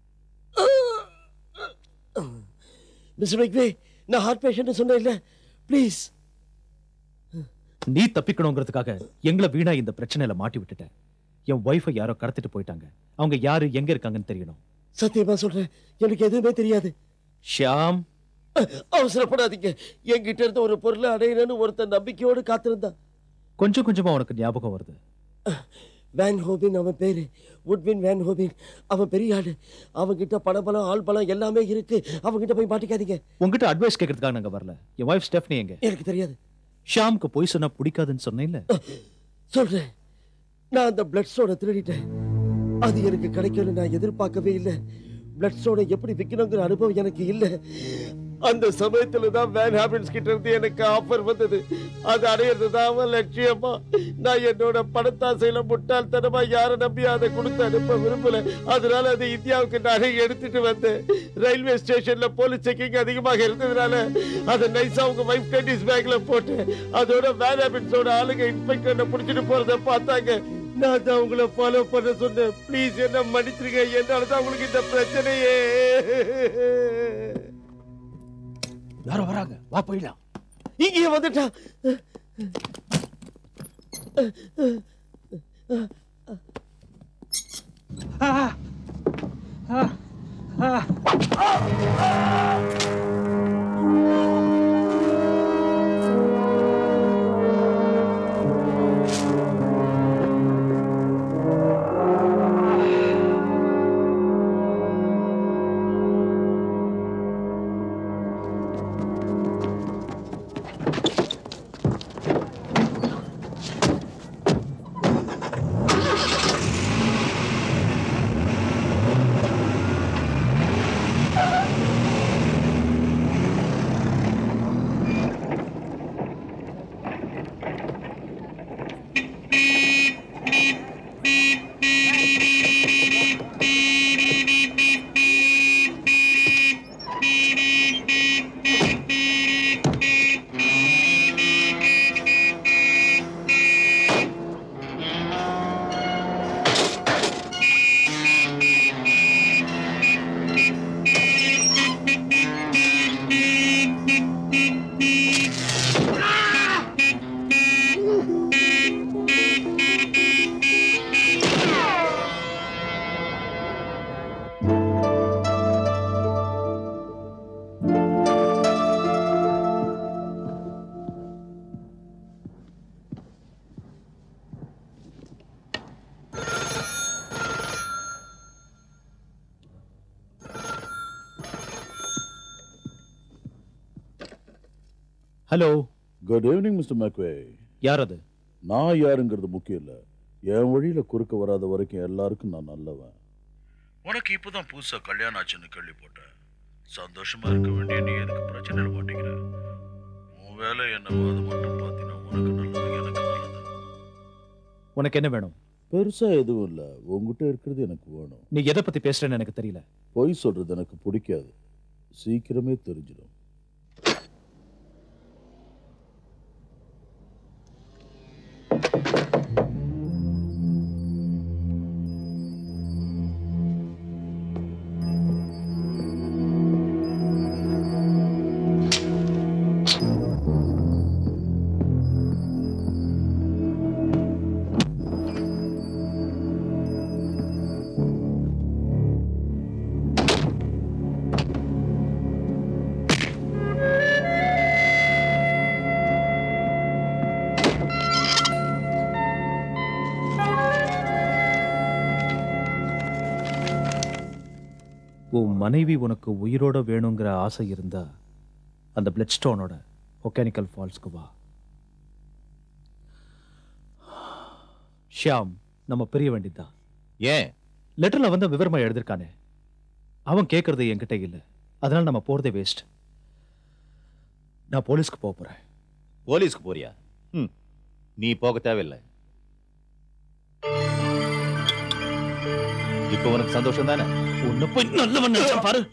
மிஸ்டர் பிக்வி நான் ஹார்ட் பேஷண்ட் சொன்னேன் இல்ல ப்ளீஸ் நீ தப்பிக்கணுங்கிறதுக்காக எங்களை வீணா இந்த பிரச்சனையில மாட்டி விட்டுட்ட என் ஒய்ஃபை யாரோ கடத்திட்டு போயிட்டாங்க அவங்க யாரு எங்க இருக்காங்கன்னு தெரியணும் சத்தியமா சொல்றேன் எனக்கு எதுவுமே தெரியாது ஷியாம் அவசரப்படாதீங்க என்கிட்ட இருந்த ஒரு பொருளை அடையணும்னு ஒருத்தன் நம்பிக்கையோடு காத்திருந்தான் கொஞ்சம் கொஞ்சமா உனக்கு ஞாபகம் வருது வேன் ஹோபின் அவன் பேரு உட்வின் வேன் ஹோபின் அவன் பெரிய ஆளு அவன்கிட்ட பணபலம் ஆள் பலம் எல்லாமே இருக்கு அவன்கிட்ட போய் மாட்டிக்காதீங்க உங்ககிட்ட அட்வைஸ் கேட்கறதுக்காக நாங்க வரல என் ஒய்ஃப் ஸ்டெஃப்னி எங்க எனக்கு தெரியாது ஷியாம்க்கு பொய் சொன்னா பிடிக்காதுன்னு சொன்னேன்ல சொல்றேன் நான் அந்த பிளட் ஸ்டோனை திருடிட்டேன் அது எனக்கு கிடைக்கும்னு நான் எதிர்பார்க்கவே இல்லை பிளட் ஸ்டோனை எப்படி விற்கணுங்கிற அனுபவம் எனக்கு இல்லை அந்த சமயத்துல தான் வேன் ஹாபின்ஸ் கிட்ட இருந்து எனக்கு ஆஃபர் வந்தது அது அடையிறது தான் அவன் லட்சியமா நான் என்னோட பணத்தாசையில முட்டாள்தனமா யாரை நம்பி அதை கொடுத்து அனுப்ப விரும்பல அதனால அதை இந்தியாவுக்கு நானே எடுத்துட்டு வந்தேன் ரயில்வே ஸ்டேஷன்ல போலீஸ் செக்கிங் அதிகமாக இருந்ததுனால அதை நைஸா உங்க வைஃப் கண்டிஸ் பேக்ல போட்டேன் அதோட வேன் ஹாபின்ஸோட ஆளுங்க இன்ஸ்பெக்டர் புடிச்சிட்டு போறத பார்த்தாங்க நான் தான் உங்களை ஃபாலோ பண்ண சொன்னேன் ப்ளீஸ் என்ன மன்னிச்சிருங்க என்னால தான் உங்களுக்கு இந்த பிரச்சனையே யாரோ வராங்க வா போயிடலாம் இங்கே வந்துட்டான் hello good evening mister McVeigh யார் அது நான் யாருங்கிறது முக்கியம் இல்லை என் வழியில குறுக்க வராத வரைக்கும் எல்லாருக்கும் நான் நல்லவன் உனக்கு இப்போதான் புதுசா கல்யாணம் ஆச்சுன்னு கேள்விப்பட்டேன் சந்தோஷமா இருக்க வேண்டிய நீ எதுக்கு பிரச்சனையில மாட்டேங்கிற உன் வேலை என்னவோ அது மட்டும் பார்த்தீங்கன்னா உனக்கு நல்லது எனக்கு நல்லது உனக்கு என்ன வேணும் பெருசா எதுவும் இல்லை உங்ககிட்ட இருக்கிறது எனக்கு வேணும் நீ எதை பத்தி பேசுறேன்னு எனக்கு தெரியல பொய் சொல்றது எனக்கு பிடிக்காது சீக்கிரமே தெரிஞ்சிடும் உன் மனைவி உனக்கு உயிரோட வேணுங்கிற ஆசை இருந்தா அந்த பிளட் ஸ்டோனோட ஒகேனிக்கல் ஃபால்ஸ்க்கு வா ஷியாம் நம்ம பிரிய வேண்டியதுதான் ஏன் லெட்டர்ல வந்து விவரமா எழுதிருக்கானே அவன் கேட்கறது என்கிட்ட இல்ல அதனால நம்ம போறதே வேஸ்ட் நான் போலீஸ்க்கு போக போறேன் போலீஸ்க்கு போறியா ம் நீ போக தேவையில்லை இப்போ உனக்கு சந்தோஷம் தானே உன்னை போய் நல்லவன் நினைச்சேன் பாரு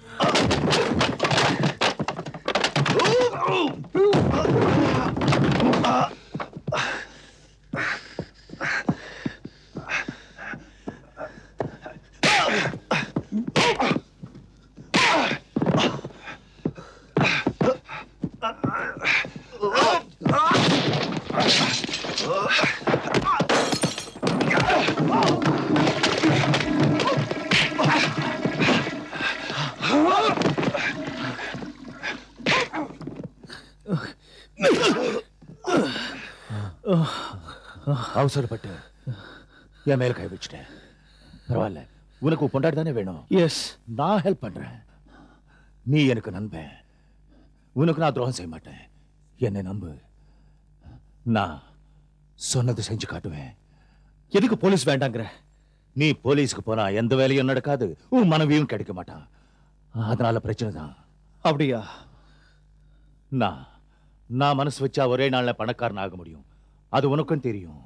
அவசரப்பட்டு என் மேல கை வச்சுட்டேன் பரவாயில்ல உனக்கு உன் பொண்டாட்டி தானே வேணும் எஸ் நான் ஹெல்ப் பண்றேன் நீ எனக்கு நண்பன் உனக்கு நான் துரோகம் செய்ய மாட்டேன் என்னை நம்பு நான் சொன்னதை செஞ்சு காட்டுவேன் எதுக்கு போலீஸ் வேண்டாங்கிற நீ போலீஸ்க்கு போனா எந்த வேலையும் நடக்காது உன் மனைவியும் கிடைக்க மாட்டான் அதனால பிரச்சனை தான் அப்படியா நான் நான் மனசு வச்சா ஒரே நாள்ல பணக்காரன் ஆக முடியும் அது உனக்கும் தெரியும்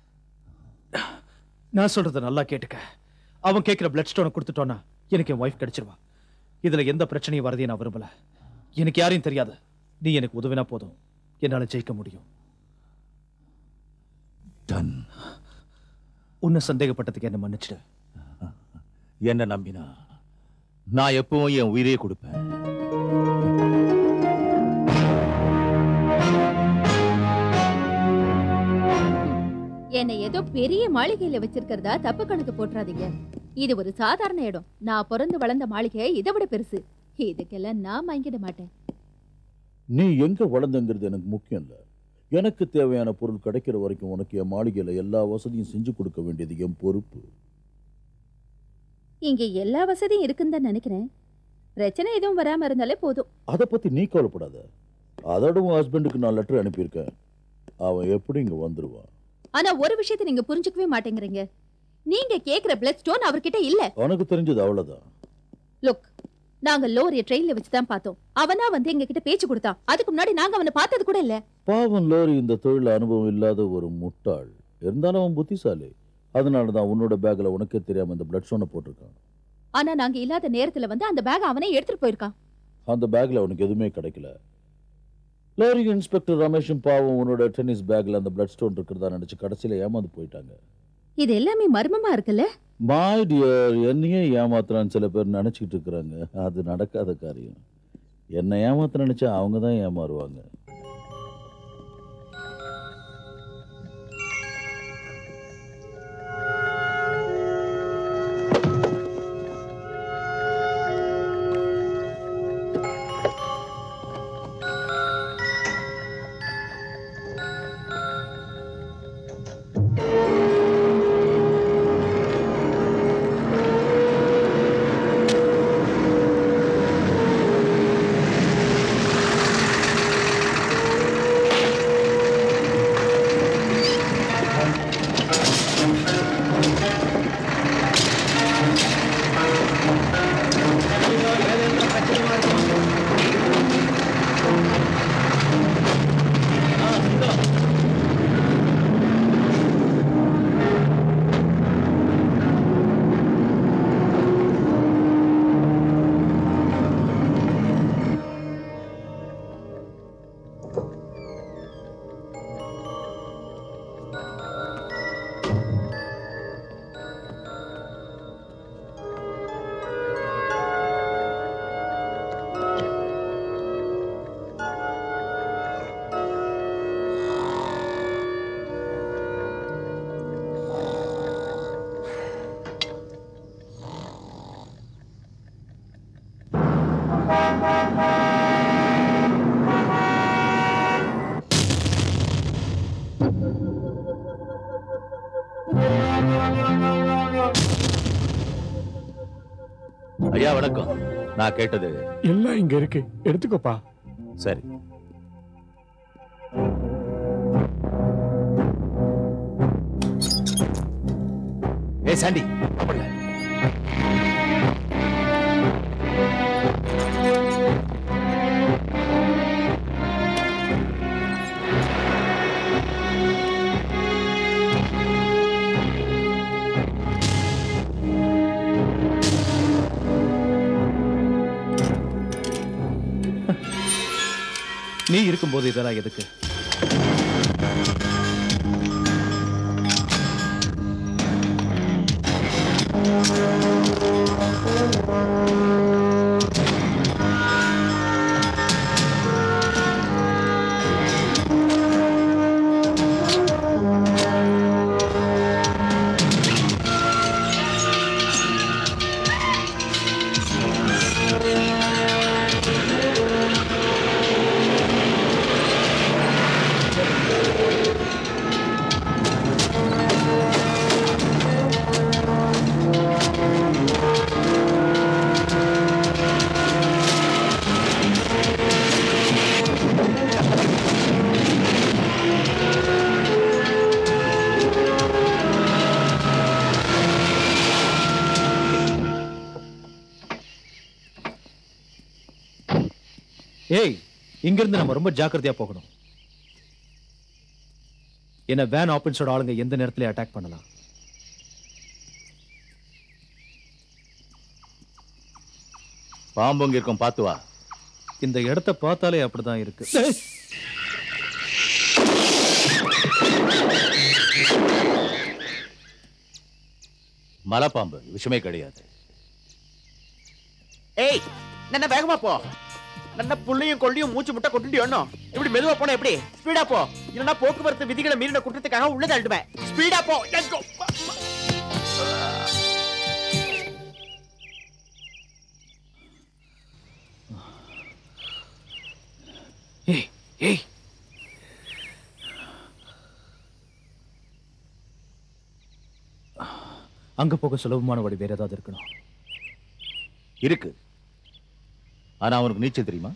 நான் சொல்றத நல்லா கேட்டுக்க அவன் கேட்கிற பிளட் ஸ்டோனை கொடுத்துட்டோன்னா எனக்கு என் ஒய்ஃப் கிடைச்சிருவா இதுல எந்த பிரச்சனையும் வரதையும் நான் விரும்பல எனக்கு யாரையும் தெரியாது நீ எனக்கு உதவினா போதும் என்னால ஜெயிக்க முடியும் டன் உன்னை சந்தேகப்பட்டதுக்கு என்ன மன்னிச்சிடு என்ன நம்பினா நான் எப்பவும் என் உயிரையே கொடுப்பேன் என்னை ஏதோ பெரிய மாளிகையில வச்சிருக்கிறதா தப்பு கணக்கு போட்டுறாதீங்க இது ஒரு சாதாரண இடம் நான் பிறந்து வளர்ந்த மாளிகை இதை விட பெருசு இதுக்கெல்லாம் நான் மயங்கிட மாட்டேன் நீ எங்க வளர்ந்தங்கிறது எனக்கு முக்கியம் இல்ல எனக்கு தேவையான பொருள் கிடைக்கிற வரைக்கும் உனக்கு என் மாளிகையில எல்லா வசதியும் செஞ்சு கொடுக்க வேண்டியது என் பொறுப்பு இங்க எல்லா வசதியும் இருக்குன்னு தான் நினைக்கிறேன் பிரச்சனை எதுவும் வராம இருந்தாலே போதும் அதை பத்தி நீ கவலைப்படாத அதோட உன் ஹஸ்பண்டுக்கு நான் லெட்டர் அனுப்பியிருக்கேன் அவன் எப்படி இங்க வந்துருவான் ஆனா ஒரு விஷயத்தை நீங்க புரிஞ்சுக்கவே மாட்டேங்கிறீங்க நீங்க கேக்குற பிளட் ஸ்டோன் அவர்கிட்ட இல்ல உனக்கு தெரிஞ்சது அவ்வளவுதான் லுக் நாங்க லோரிய ட்ரெயின்ல வச்சு தான் பார்த்தோம் அவனா வந்து எங்க கிட்ட பேச்சு கொடுத்தான் அதுக்கு முன்னாடி நாங்க அவனை பார்த்தது கூட இல்ல பாவம் லோரி இந்த தொழில் அனுபவம் இல்லாத ஒரு முட்டாள் இருந்தாலும் அவன் புத்திசாலி அதனால தான் உன்னோட பேக்ல உனக்கே தெரியாம இந்த பிளட் ஸ்டோனை போட்டிருக்கான் ஆனா நாங்க இல்லாத நேரத்துல வந்து அந்த பேக் அவனே எடுத்துட்டு போயிருக்கான் அந்த பேக்ல அவனுக்கு எதுவுமே கிடைக்கல லாரி இன்ஸ்பெக்டர் ரமேஷும் பாவம் உன்னோட டென்னிஸ் பேக்ல அந்த பிளட் ஸ்டோன் இருக்கிறதா நினைச்சு கடைசியில ஏமாந்து போயிட்டாங்க இது எல்லாமே மர்மமா இருக்குல்ல மை டியர் என்னையே ஏமாத்துறான்னு சில பேர் நினைச்சிட்டு இருக்கிறாங்க அது நடக்காத காரியம் என்னை ஏமாத்த நினைச்சா அவங்க தான் ஏமாறுவாங்க ஐயா வணக்கம் நான் கேட்டது எல்லாம் இங்க இருக்கு எடுத்துக்கோப்பா சரி சாண்டி அப்படில நீ இருக்கும்போது இதெல்லாம் எதுக்கு ஏய் இங்கிருந்து நம்ம ரொம்ப ஜாக்கிரதையா போகணும் என்ன வேன் ஆப்பன்ஸோட ஆளுங்க எந்த நேரத்துல அட்டாக் பண்ணலாம் பாம்புங்க இருக்கும் பார்த்து வா இந்த இடத்த பார்த்தாலே அப்படிதான் இருக்கு மலைப்பாம்பு விஷயமே கிடையாது ஏய் என்ன வேகமா போ நல்ல புள்ளையும் கொள்ளையும் மூச்சு முட்டை கொட்டுட்டியோன்னு இப்படி மெதுவா போனா எப்படி ஸ்பீடா போ இல்லைன்னா போக்குவரத்து விதிகளை மீறின குற்றத்துக்காக உள்ள தள்ளிடுவேன் ஸ்பீடா போ எங்கோ ஏய் ஏய் அங்க போக சுலபமான வழி வேற ஏதாவது இருக்கணும் இருக்கு ஆனா அவனுக்கு நீச்சல் தெரியுமா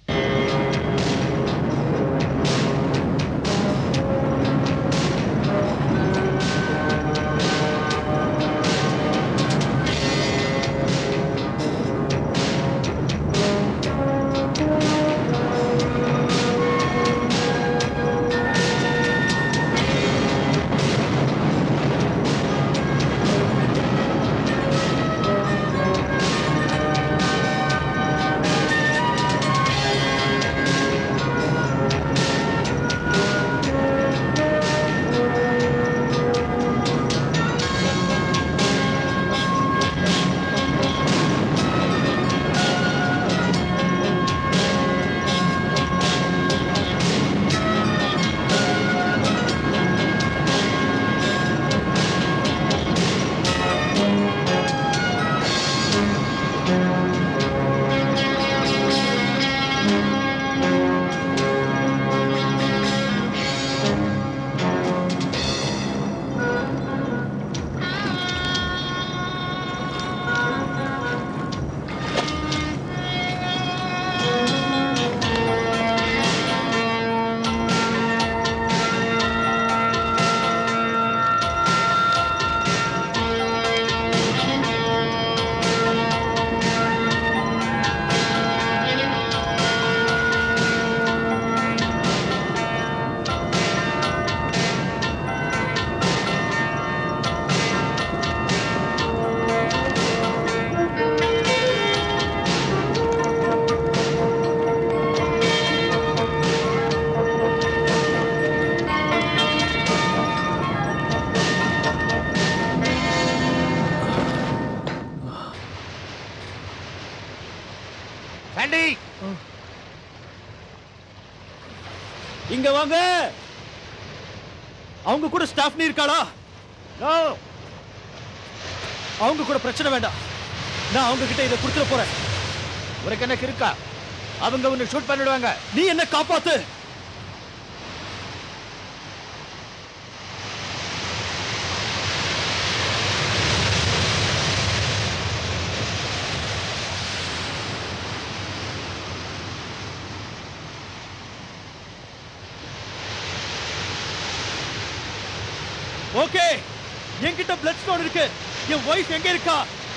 சாண்டி இங்க வாங்க அவங்க கூட ஸ்டாஃப் நீ இருக்காளா அவங்க கூட பிரச்சனை வேண்டாம் நான் அவங்க கிட்ட இதை கொடுத்துட போறேன் உனக்கு என்ன இருக்கா அவங்க உன்னை ஷூட் பண்ணிடுவாங்க நீ என்ன காப்பாத்து ஓகே என்கிட்ட பிளட் ஸ்டோன் இருக்கு என் ஒய்ஃப் எங்க இருக்கா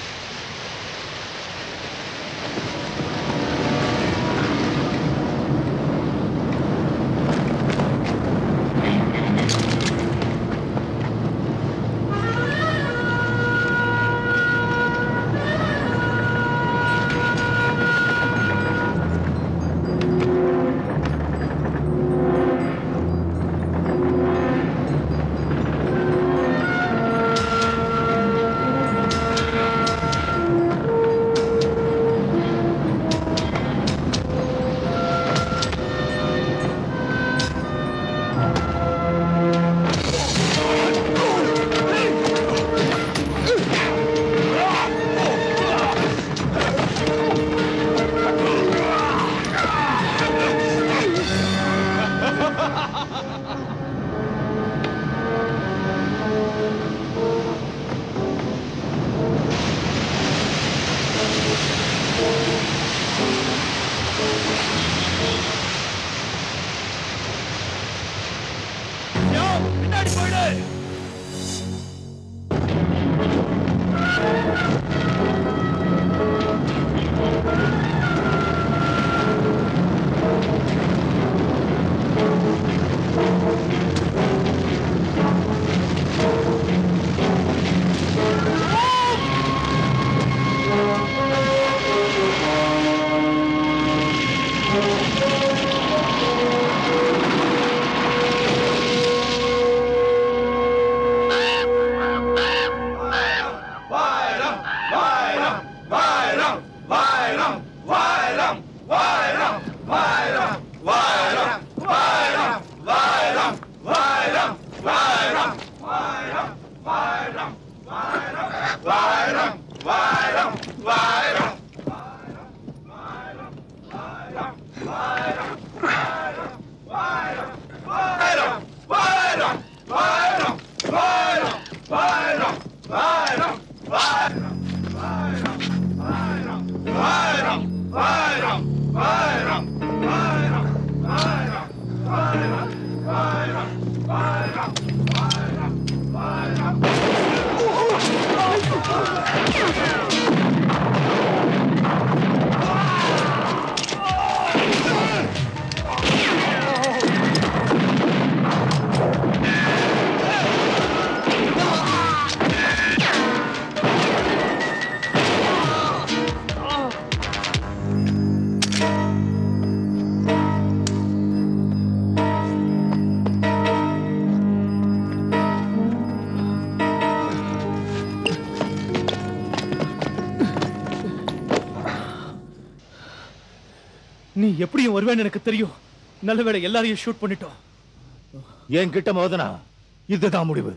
பின்னாடி போயிடு நீ எப்படியும் வருவேன்னு எனக்கு தெரியும் நல்ல வேளை எல்லாரையும் ஷூட் பண்ணிட்டோம் என் கிட்ட மோதனா இதுதான் முடிவு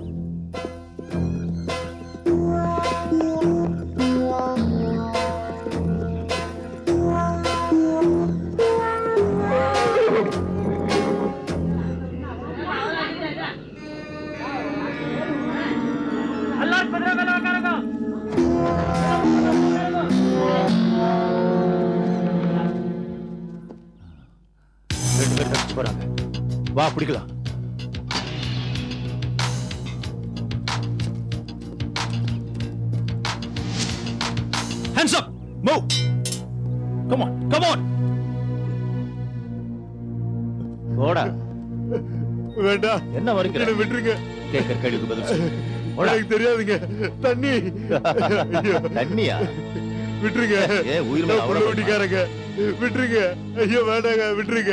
ரெண்டு பேர் தப்பிச்சு போறாங்க வா பிடிக்கலாம் Hands up! Move! Come on, come on! போடா வேண்டாம் என்ன வரைக்கிற என்னை விட்டுருங்க கேட்கிற கேள்விக்கு பதில் சொல்லு. போடா. எனக்கு தெரியாதுங்க தண்ணி ஐயோ. தண்ணியா விட்டுருங்க ஏ, உயிர் மேல நான் அவ்வளவு புள்ள வெட்டிக்காரங்க விட்டுருங்க ஐயோ வேண்டாங்க விட்டுருங்க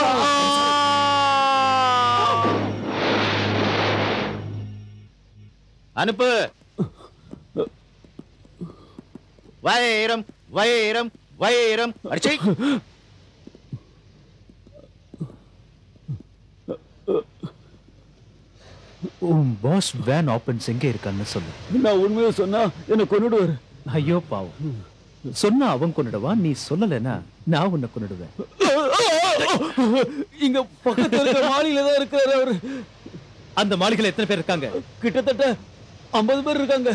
அனுப்பு வைரம் வைரம் வைரம் அடிச்சை உன் பாஸ் வேன் ஆப்பன்ஸ் எங்க இருக்கான்னு சொல்லு நான் உண்மையை சொன்னா என்ன கொன்னுடுவாரு ஐயோ பாவம் சொன்னா அவன் கொன்னுடுவான் நீ சொல்லலைன்னா நான் உன்னை கொன்னுடுவேன் இங்க பக்கத்துல இருக்கிற மாடியில தான் இருக்கிறாரு அவரு அந்த மாளிகையில எத்தனை பேர் இருக்காங்க கிட்டத்தட்ட ஐம்பது பேர் இருக்காங்க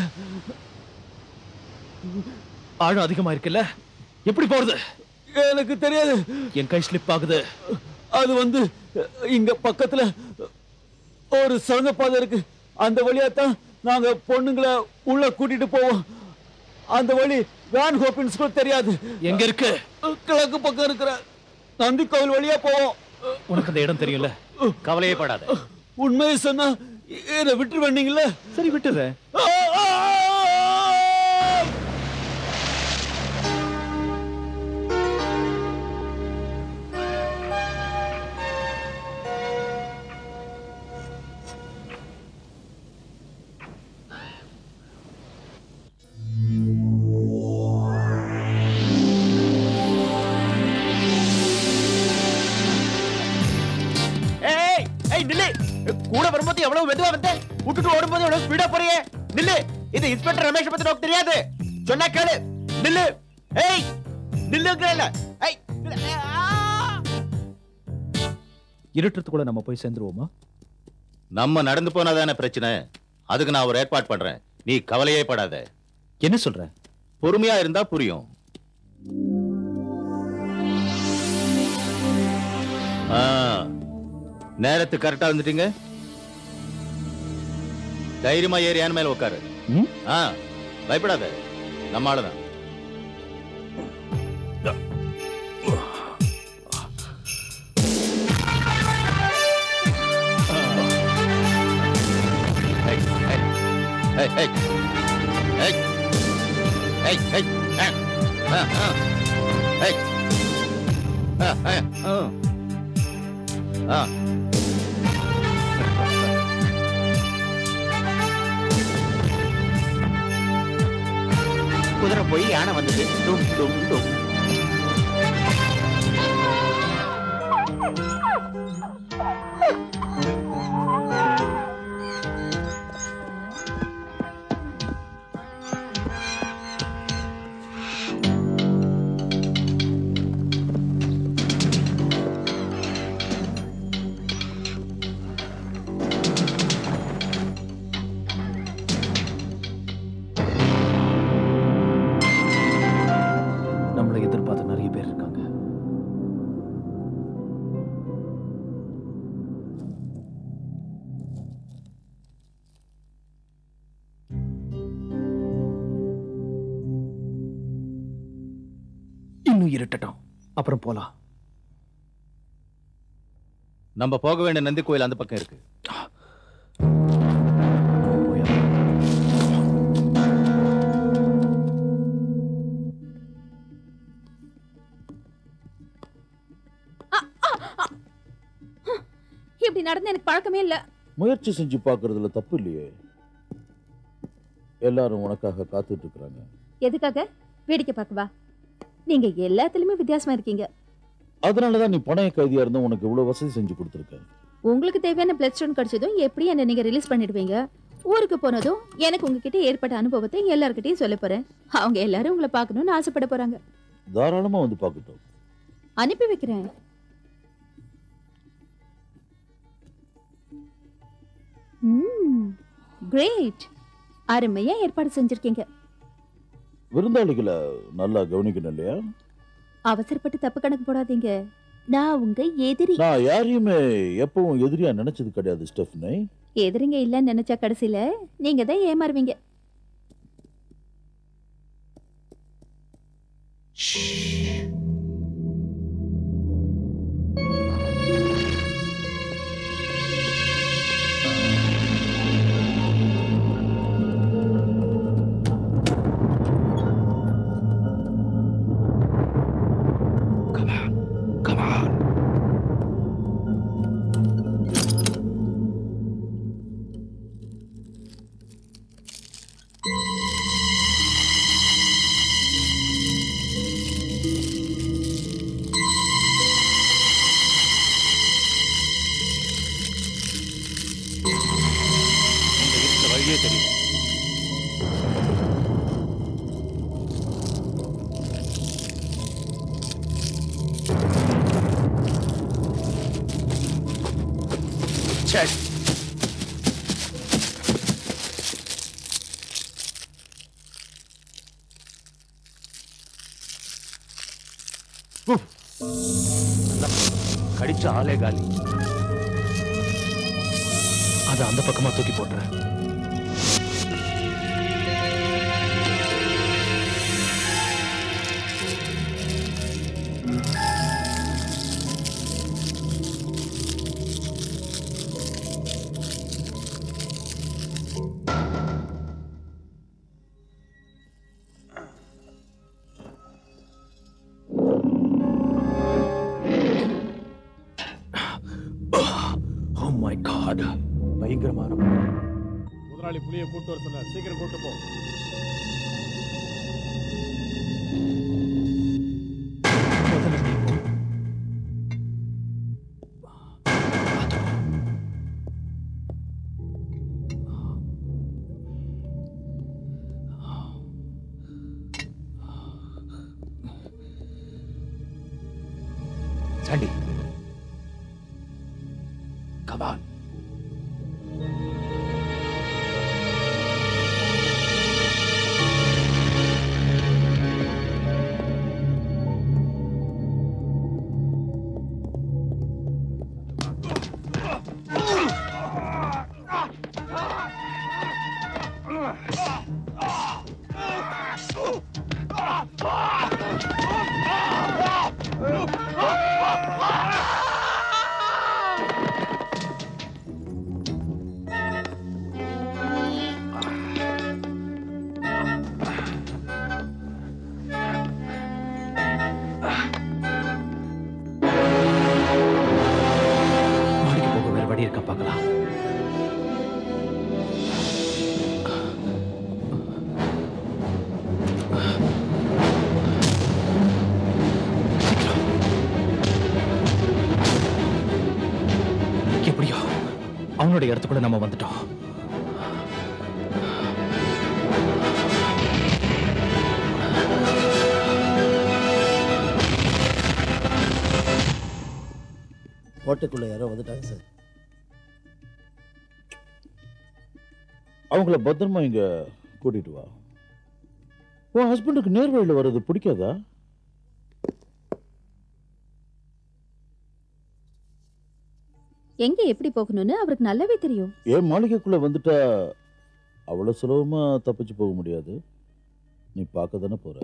ஆழம் அதிகமா இருக்குல்ல எப்படி போறது எனக்கு தெரியாது என் கை ஸ்லிப் ஆகுது அது வந்து இங்க பக்கத்துல ஒரு சுரங்கப்பாதை இருக்கு அந்த வழியா தான் நாங்க பொண்ணுங்களை உள்ள கூட்டிட்டு போவோம் அந்த வழி வேன் ஹோப்பின்ஸ் கூட தெரியாது எங்க இருக்கு கிழக்கு பக்கம் இருக்கிற நந்தி கோவில் வழியா போவோம் உனக்கு அந்த இடம் தெரியும்ல கவலையே படாத உண்மையை சொன்னா என்ன விட்டு வந்தீங்களே சரி விட்டுறேன் ஏய் ஏய் நில்லு கூட வரும்போது எவ்வளவு மெதுவா வந்த விட்டுட்டு ஓடும்போது எவ்வளவு ஸ்பீடா போறியே நில்லு இது இன்ஸ்பெக்டர் ரமேஷ் பத்தி உனக்கு தெரியாது சொன்னா கேளு நில்லு ஏய் நில்லுங்கல ஏய் நில்லு. ஏய், ஆ! இருட்டுறதுக்குள்ள நம்ம போய் சேர்ந்துருவோமா நம்ம நடந்து போனாதானே பிரச்சனை அதுக்கு நான் ஒரு ஏற்பாடு பண்றேன் நீ கவலையே படாத என்ன சொல்ற பொறுமையா இருந்தா புரியும் ஆ, நேரத்துக்கு கரெக்டா வந்துட்டீங்க தைரியமா ஏறி யானை மேல உட்காரு ஆ பயப்படாத நம்ம ஆளுதான் ஏய், ஏய், ஏய், ஏய். ஏய். ஏய், ஏய், ஆ, ஆ, ஆ. ஏய். ஆ, ஆ, ஆ. ஆ. குதிரை போய் யானை வந்தது டும் டும் டும் நம்மளை எதிர்பார்த்த நிறைய பேர் இருக்காங்க இன்னும் இருட்டட்டும் அப்புறம் போலாம் நம்ம போக வேண்டிய நந்தி கோயில் அந்த பக்கம் இருக்கு இப்படி நடந்து எனக்கு பழக்கமே இல்ல முயற்சி செஞ்சு பார்க்கறதுல தப்பு இல்லையே எல்லாரும் உனக்காக காத்துட்டு இருக்கிறாங்க எதுக்காக வேடிக்கை பார்க்கவா நீங்க எல்லாத்துலயுமே வித்தியாசமா இருக்கீங்க அதனாலதான் நீ பணைய கைதியா இருந்தா உனக்கு இவ்வளவு வசதி செஞ்சு கொடுத்துருக்கேன் உங்களுக்கு தேவையான பிளட் ஸ்டோன் கிடைச்சதும் எப்படி என்ன நீங்க ரிலீஸ் பண்ணிடுவீங்க ஊருக்கு போனதும் எனக்கு உங்ககிட்ட ஏற்பட்ட அனுபவத்தை எல்லார்கிட்டயும் சொல்ல போறேன் அவங்க எல்லாரும் உங்களை பார்க்கணும்னு ஆசைப்பட போறாங்க தாராளமா வந்து பார்க்கட்டும் அனுப்பி வைக்கிறேன் கிரேட் அருமையா ஏற்பாடு செஞ்சிருக்கீங்க விருந்தாளிகளை நல்லா கவனிக்கணும் இல்லையா அவசரப்பட்டு தப்பு கணக்கு போடாதீங்க நான் உங்க எதிரி நான் யாரையுமே எப்பவும் எதிரியா நினைச்சது கிடையாது ஸ்டெஃப்னி எதிரிங்க இல்லைன்னு நினைச்சா கடைசியில நீங்க தான் ஏமாறுவீங்க இந்த வழியே தெரியும் சரி உஃப். கடிச்ச ஆளே காலி அதை அந்த பக்கமா தூக்கி போட்டுறேன் மை காட் பயங்கரமான புலி. முதலாளி புலியை கூட்டு வர சொன்னார் சீக்கிரம் கூட்டு போ சாண்டி கமான் மாடிக்கு போக வேற வழி இருக்கா பார்க்கலாம் எப்படியோ அவனோட இடத்துக்குள்ள நம்ம வந்துட்டோம் கோட்டைக்குள்ள யாரோ வந்துட்டாங்க சார் அவங்கள பத்திரமா இங்க கூட்டிட்டு வா உன் ஹஸ்பண்டுக்கு நேர் வழியில் வர்றது பிடிக்காதா எங்க எப்படி போகணும்னு அவருக்கு நல்லாவே தெரியும் என் மாளிகைக்குள்ள வந்துட்டா அவ்வளவு சுலபமா தப்பிச்சு போக முடியாது நீ பார்க்க தானே போற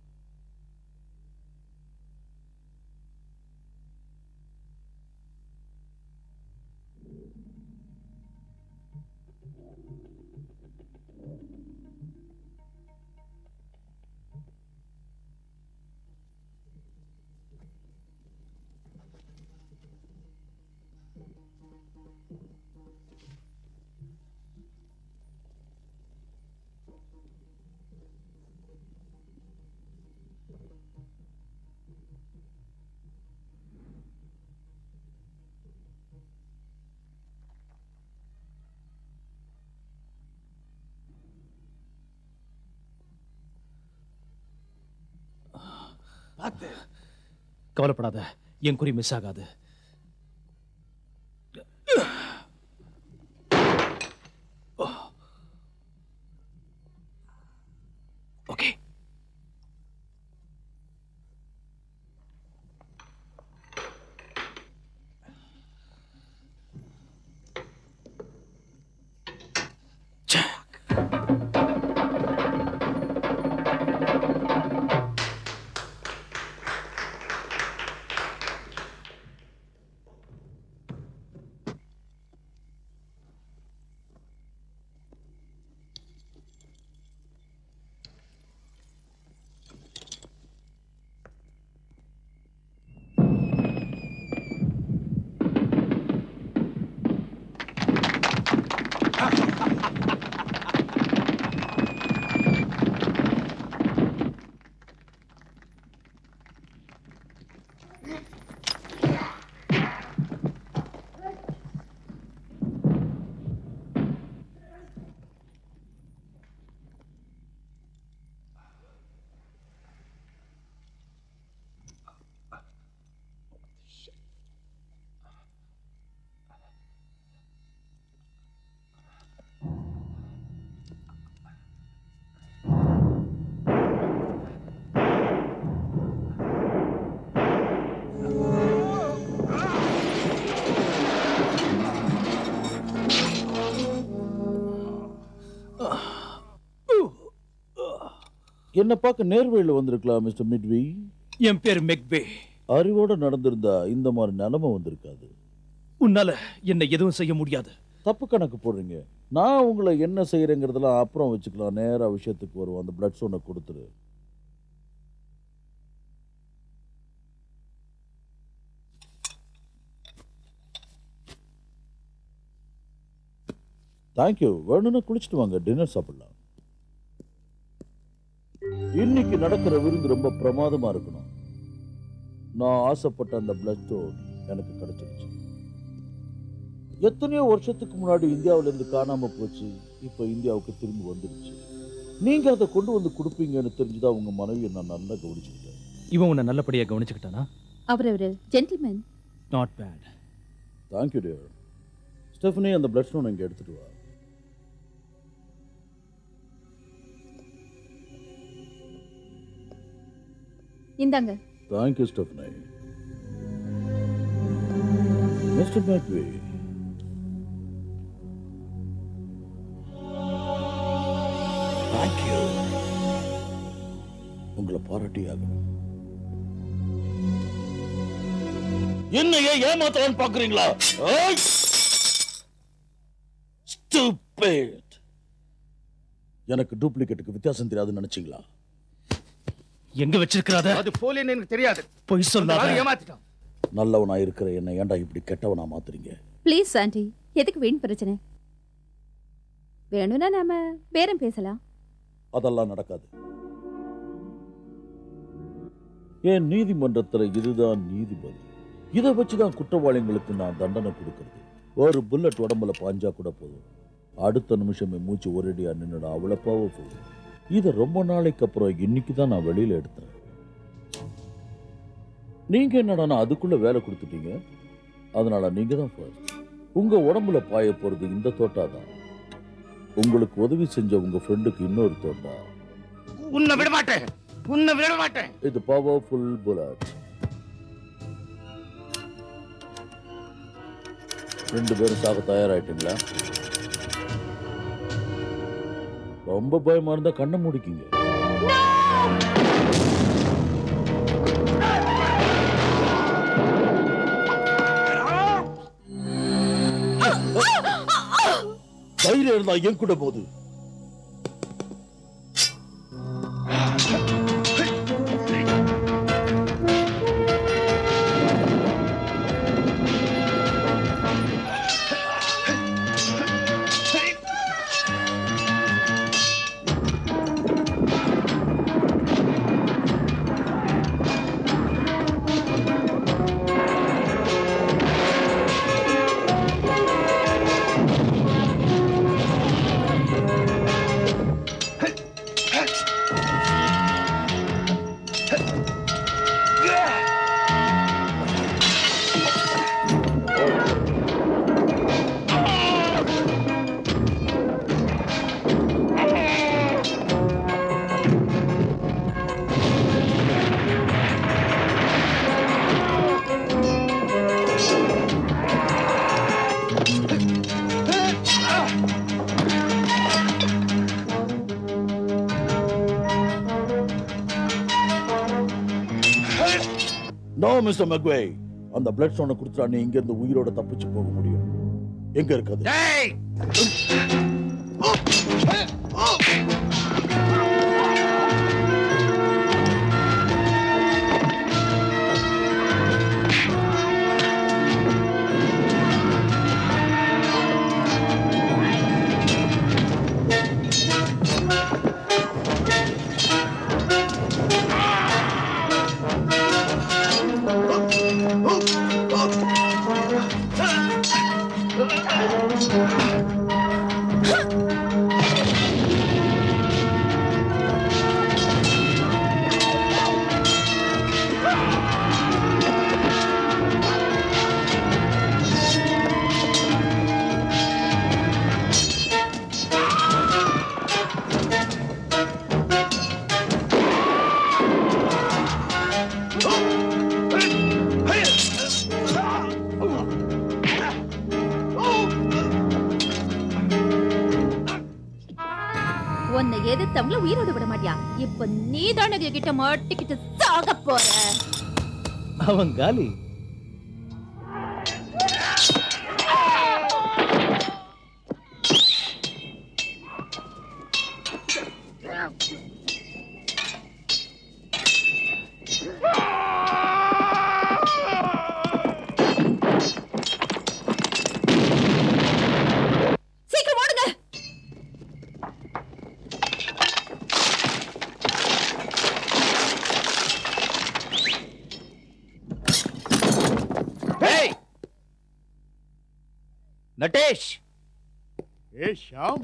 கவலைப்படாத என் குறி மிஸ் ஆகாது ஓகே என்ன பார்க்க நேர்வழியில் வந்திருக்கலாம் மிஸ்டர் மிட்வி என் பேர் மெக்வே அறிவோட நடந்திருந்தா இந்த மாதிரி நிலைமை வந்திருக்காது உன்னால என்ன எதுவும் செய்ய முடியாது தப்பு கணக்கு போடுறீங்க நான் உங்களை என்ன செய்யறேங்கிறதெல்லாம் அப்புறம் வச்சுக்கலாம் நேரா விஷயத்துக்கு வருவோம் அந்த பிளட் ஸ்டோனை கொடுத்துரு தேங்க்யூ வேணும்னா குளிச்சுட்டு வாங்க டின்னர் சாப்பிடலாம் இன்னைக்கு நடக்கிற விருந்து ரொம்ப பிரமாதமா இருக்கணும் நான் ஆசைப்பட்ட அந்த பிளட் ஸ்டோன் எனக்கு கிடைச்சிருச்சு எத்தனையோ வருஷத்துக்கு முன்னாடி இந்தியாவுல இருந்து காணாம போச்சு இப்ப இந்தியாவுக்கு திரும்பி வந்துருச்சு நீங்க அதை கொண்டு வந்து கொடுப்பீங்கன்னு தெரிஞ்சுதான் உங்க மனைவியை நான் நல்லா கவனிச்சுக்கிட்டேன் இவன் உன்னை நல்லபடியா கவனிச்சுக்கிட்டானா அவர் ஒரு gentleman not bad thank you dear Stephanie அந்த பிளட் ஸ்டோன் இங்க எடுத்துட்டு வா இந்தாங்க thank you Stephanie mister McVeigh thank you உங்களை பாராட்டி ஆகணும் என்னையே ஏமாத்தலான்னு பாக்குறீங்களா Stupid. எனக்கு டூப்ளிகேட்டுக்கு வித்தியாசம் தெரியாதுன்னு நினைச்சீங்களா எங்க வச்சிருக்கிறாத அது போலின்னு எனக்கு தெரியாது பொய் சொல்லாத. அந்த ஆளு ஏமாத்திட்டான் நல்லவனா இருக்கிற என்ன ஏன்டா இப்படி கெட்டவனா மாத்துறீங்க ப்ளீஸ் ஆண்டி எதுக்கு வீண் பிரச்சனை வேணும்னா நாம பேரம் பேசலாம் அதெல்லாம் நடக்காது ஏன் நீதிமன்றத்துல இதுதான் நீதிபதி இதை வச்சுதான் குற்றவாளிகளுக்கு நான் தண்டனை கொடுக்கறது ஒரு புல்லட் உடம்புல பாஞ்சா கூட போதும் அடுத்த நிமிஷமே மூச்சு ஒரேடியா நின்னுட அவ்வளப்பாவோ போதும் இதை ரொம்ப நாளைக்கு அப்புறம் இன்னைக்கு தான் நான் வெளியில எடுத்தேன் நீங்க என்னடா அதுக்குள்ள வேலை கொடுத்துட்டீங்க அதனால நீங்க தான் first. உங்க உடம்புல பாய போறது இந்த தோட்டா தான் உங்களுக்கு உதவி செஞ்ச உங்க ஃப்ரெண்டுக்கு இன்னொரு தோட்டா உன்னை விட மாட்டேன் உன்னை விட மாட்டேன் இது பவர்ஃபுல் புல்லட் ரெண்டு பேரும் சாக தயாராயிட்டீங்களா ரொம்ப பயமா இருந்தா கண்ணை முடிக்கிங்க தைரியம் இருந்தா என் கூட போது நோ மிஸ்டர் மக்வே அந்த பிளட் ஸ்டோனை கொடுத்துட்டா நீ இங்க இருந்து உயிரோட தப்பிச்சு போக முடியும் எங்க இருக்குது உன்னை எதிர்த்தவங்கள உயிரோட விட மாட்டியா இப்ப நீ தானே கிட்ட மாட்டிக்கிட்டு சாக போற அவன் காலி சீக்கிரம் ஓடுங்க நட்டேஷ் ஏ ஷாம்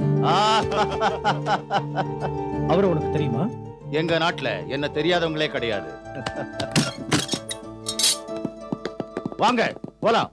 அவரை உனக்கு தெரியுமா எங்க நாட்டுல என்ன தெரியாதவங்களே கிடையாது வாங்க போலாம்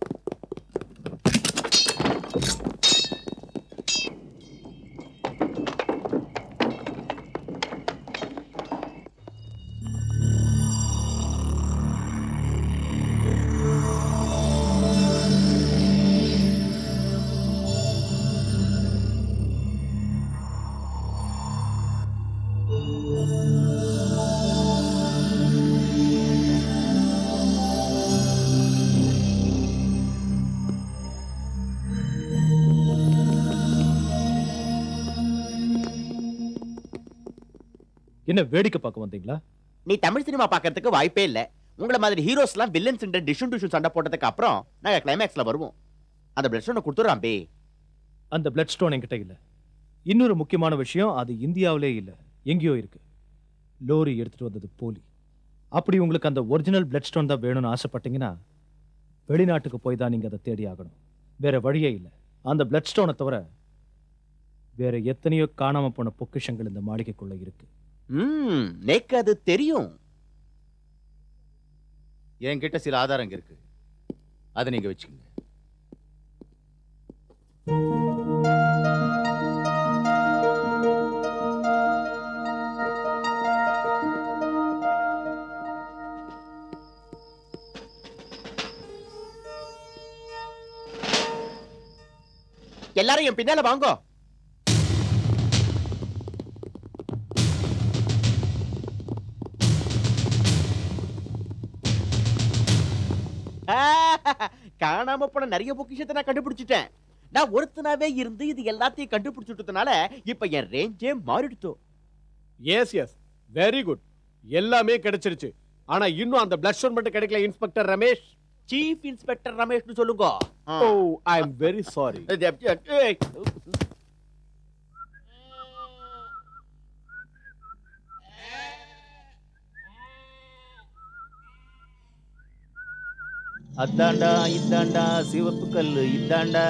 என்ன வேடிக்கை பார்க்க வந்தீங்களா நீ தமிழ் சினிமா பார்க்கறதுக்கு வாய்ப்பே இல்ல உங்களை மாதிரி ஹீரோஸ்லாம் வில்லன்ஸ் டிஷன் டிஷன் சண்டை போட்டதுக்கு அப்புறம் நாங்க கிளைமேக்ஸ்ல வருவோம் அந்த பிளட் ஸ்டோனை கொடுத்துறோம் அம்பி அந்த பிளட் ஸ்டோன் என்கிட்ட இல்ல இன்னொரு முக்கியமான விஷயம் அது இந்தியாவிலே இல்ல எங்கேயோ இருக்கு லோரி எடுத்துட்டு வந்தது போலி அப்படி உங்களுக்கு அந்த ஒரிஜினல் பிளட் ஸ்டோன் தான் வேணும்னு ஆசைப்பட்டீங்கன்னா வெளிநாட்டுக்கு போய் தான் நீங்க அதை தேடி ஆகணும் வேற வழியே இல்லை அந்த பிளட் ஸ்டோனை தவிர வேற எத்தனையோ காணாம போன பொக்கிஷங்கள் இந்த மாளிகைக்குள்ள இருக்கு ம் நேக்கு அது தெரியும் என்கிட்ட சில ஆதாரங்க இருக்கு அதை நீங்க வச்சுக்கோங்க எல்லாரும் என் பின்னால வாங்கோ காணாம போன நிறைய பொக்கிஷத்தை நான் கண்டுபிடிச்சிட்டேன் நான் ஒருத்தனாவே இருந்து இது எல்லாத்தையும் கண்டுபிடிச்சுட்டதுனால இப்ப என் ரேஞ்சே மாறிடுத்தோ எஸ் எஸ் வெரி குட் எல்லாமே கிடைச்சிருச்சு ஆனா இன்னும் அந்த பிளட் ஸ்டோன் மட்டும் கிடைக்கல இன்ஸ்பெக்டர் ரமேஷ் சீஃப் இன்ஸ்பெக்டர் ரமேஷ்னு சொல்லுங்க oh I am very sorry அத்தாண்டா இத்தாண்டா சிவப்பு கல்லு இத்தாண்டா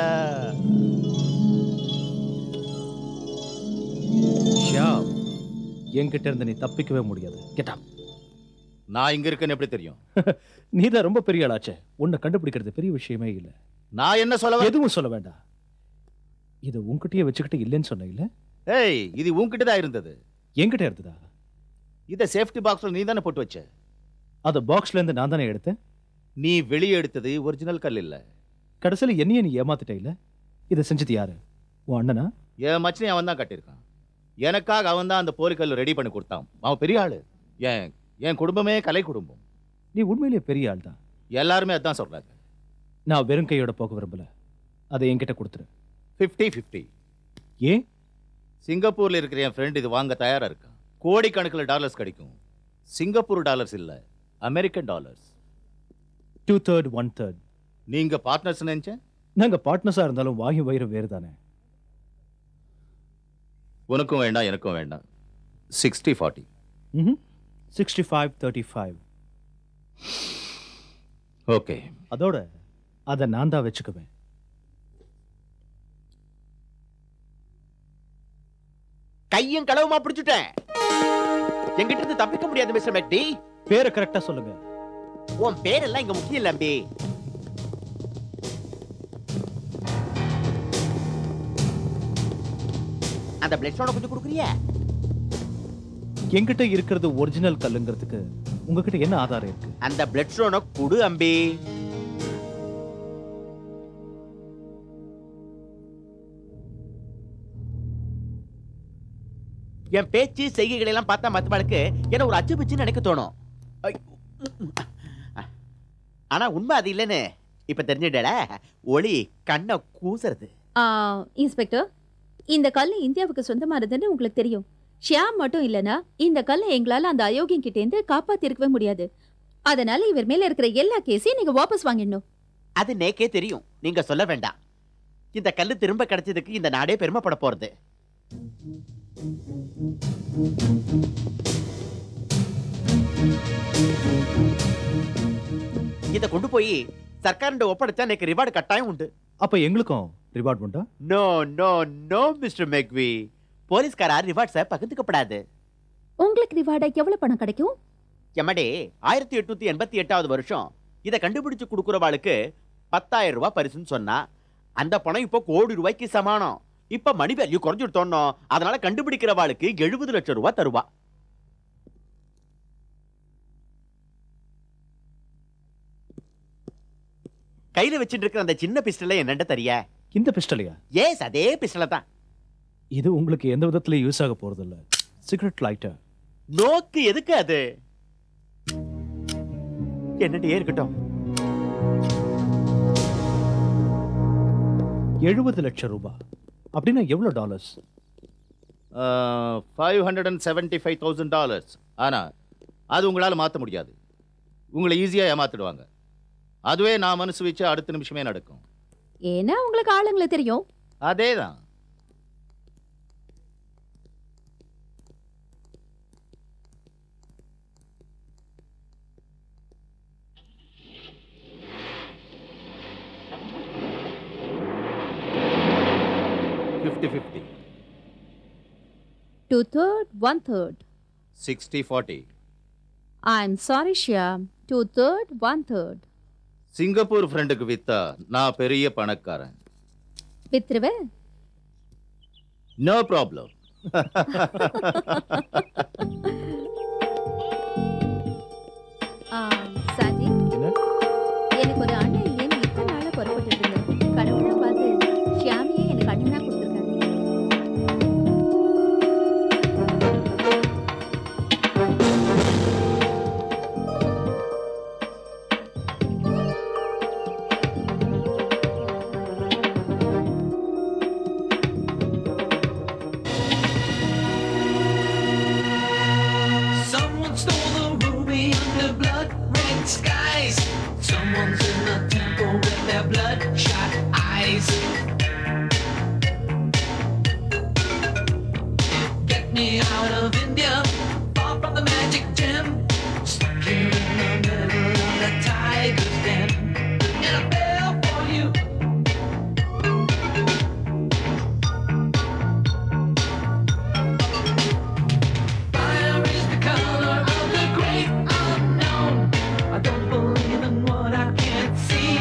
ஷியாம் என்கிட்ட இருந்து நீ தப்பிக்கவே முடியாது கெட்டா நான் இங்க இருக்கேன்னு எப்படி தெரியும் நீ தான் ரொம்ப பெரிய ஆளாச்சே உன்னை கண்டுபிடிக்கிறது பெரிய விஷயமே இல்ல நான் என்ன சொல்ல எதுவும் சொல்ல வேண்டாம் இதை உன்கிட்டயே வச்சுக்கிட்டு இல்லைன்னு சொன்ன இல்ல ஏய் இது உன்கிட்ட தான் இருந்தது என்கிட்ட இருந்ததா இத சேஃப்டி பாக்ஸ்ல நீ தானே போட்டு வச்ச அத பாக்ஸ்ல இருந்து நான் தானே எடுத்தேன் நீ வெளியே எடுத்தது ஒரிஜினல் கல் இல்ல கடைசியில என்னைய நீ ஏமாத்திட்ட இல்ல இதை செஞ்சது யாரு உன் அண்ணனா என் மச்சனை அவன் தான் கட்டியிருக்கான் எனக்காக அவன் தான் அந்த போலிக்கல் ரெடி பண்ணி கொடுத்தான் அவன் பெரிய ஆளு என் என் குடும்பமே கலை குடும்பம் நீ உண்மையிலேயே பெரிய ஆள் தான் எல்லாருமே அதான் சொல்றாங்க நான் வெறும் கையோட போக விரும்பல அதை என்கிட்ட கொடுத்துரு ஃபிஃப்டி ஃபிஃப்டி ஏன் சிங்கப்பூர்ல இருக்கிற என் ஃப்ரெண்ட் இது வாங்க தயாரா இருக்கான் கோடிக்கணக்கில் டாலர்ஸ் கிடைக்கும் சிங்கப்பூர் டாலர்ஸ் இல்ல American dollars two third one third நீங்க பார்ட்னர்ஸ் நினைச்சேன் நாங்க பார்ட்னர்ஸா இருந்தாலும் வாயு வயிறு வேறு தானே உனக்கும் வேண்டாம் எனக்கும் வேண்டாம் sixty forty sixty five thirty five okay அதோட அதை நான் தான் வச்சுக்குவேன் கையும் களவுமா பிடிச்சுட்டேன் எங்கிட்ட இருந்து தப்பிக்க முடியாது மிஸ்டர் மெக்டி பேரை கரெக்டா சொல்லுங்க உன் பேரெல்லாம் இங்க முக்கியம் இல்ல அம்பி அந்த பிளட் ஸ்டோனை கொஞ்சம் கொடுக்குறியா என்கிட்ட இருக்கிறது ஒரிஜினல் கல்லுங்கிறதுக்கு உங்ககிட்ட என்ன ஆதாரம் இருக்கு அந்த பிளட் ஸ்டோனை குடு அம்பி என் பேச்சு செய்கைகளை எல்லாம் பார்த்தா மத்தவளுக்கு என்ன ஒரு அச்சு பிச்சுன்னு நினைக்க தோணும் ஐ, ஆனா உண்மை அது இல்லைன்னு இப்ப தெரிஞ்சுடல ஒளி கண்ணை கூசுறது ஆ, இன்ஸ்பெக்டர் இந்த கல் இந்தியாவுக்கு சொந்தமானதுன்னு உங்களுக்கு தெரியும் ஷியாம் மட்டும் இல்லனா இந்த கல்லை எங்களால அந்த அயோக்கியம் கிட்ட இருந்து காப்பாத்திருக்கவே முடியாது அதனால இவர் மேல இருக்கிற எல்லா கேஸையும் நீங்க வாபஸ் வாங்கிடணும் அது நேக்கே தெரியும் நீங்க சொல்ல வேண்டாம் இந்த கல்லு திரும்ப கிடைச்சதுக்கு இந்த நாடே பெருமைப்பட போறது இத கொண்டு போய் சர்க்காருண்ட ஒப்படைச்சா எனக்கு ரிவார்டு கட்டாயம் உண்டு அப்ப எங்களுக்கும் ரிவார்ட் உண்டா no no no mister McVey போலீஸ்காரா ரிவார்ட்ஸை பகிர்ந்துக்கப்படாது உங்களுக்கு ரிவார்டா எவ்வளவு பணம் கிடைக்கும் எம்மடே ஆயிரத்தி எட்நூத்தி எண்பத்தி எட்டாவது வருஷம் இதை கண்டுபிடிச்சு கொடுக்குறவாளுக்கு பத்தாயிரம் ரூபாய் பரிசுன்னு சொன்னா அந்த பணம் இப்போ கோடி ரூபாய்க்கு சமானம் இப்ப மணி வேல்யூ குறைஞ்சுட்டோம் அதனால கண்டுபிடிக்கிறவாளுக்கு எழுபது லட்சம் ரூபாய் தருவா கையில வச்சிட்டு இருக்கிற அந்த சின்ன பிஸ்டல என்னண்ட தரியா இந்த பிஸ்டலையா ஏஸ் அதே பிஸ்டல தான் இது உங்களுக்கு எந்த விதத்துல யூஸ் ஆக போறது இல்ல சிகரெட் லைட்டர் நோக்கு எதுக்கு அது என்னட்டே இருக்கட்டும் எழுபது லட்சம் ரூபாய் அப்படின்னா எவ்வளவு dollars five hundred and seventy five thousand dollars ஆனால் அது உங்களால் மாற்ற முடியாது உங்களை ஈஸியாக ஏமாத்திடுவாங்க அதுவே நான் மனசு வச்சு அடுத்த நிமிஷமே நடக்கும் ஏன்னா உங்களுக்கு ஆளுங்களை தெரியும் அதே தான் fifty fifty two third one third sixty forty I am sorry Shyam two third one third Singapore ஃப்ரெண்டுக்கு வித்தா நான் பெரிய பணக்காரன் வித்துருவேன் நோ ப்ராப்ளம் சாதி எனக்கு ஒரு அண்ணன் இல்லைன்னு இத்தனை நாளா புறப்பட்டு இருந்தேன் கடவுளா பார்த்து ஷியாமியே எனக்கு அண்ணனா கொடுத்துருக்காரு Someone stole the ruby under blood red skies. Someone's in the temple with their bloodshot eyes. Get me out of India, far from the magic gem. Stuck here in the middle of the tiger's den. And I fell for you. Fire is the color of the great unknown. I don't believe in what I can't see.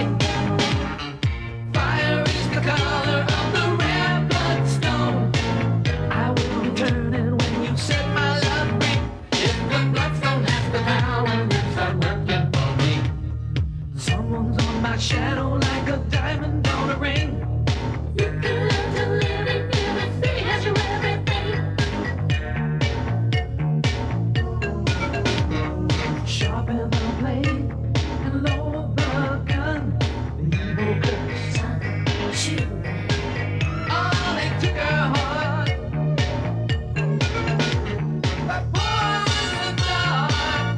Fire is the color of the rare bloodstone. I will return it when you set my love free. If the bloodstone has the power, then start working for me. Someone's on my shadow like a diamond on a ring. You can learn to live in fear has you everything. Sharpen the blade and lower the gun. The evil curse. Shoot. Oh, they took her heart. But boy, was it dark.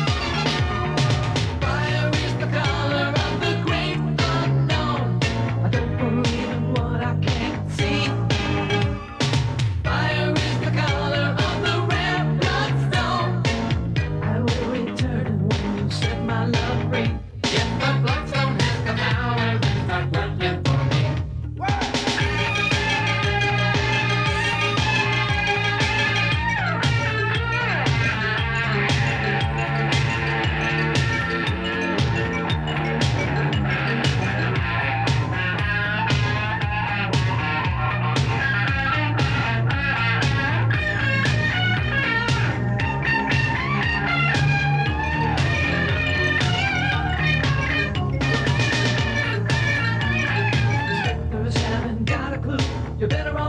Fire is the color of the great unknown. I don't believe in what I can't see. Fire is the color of the rare bloodstone. I will return it when you set my love free. If the bloodstone has the power, then start working for me. Inspectors haven't got a clue. You better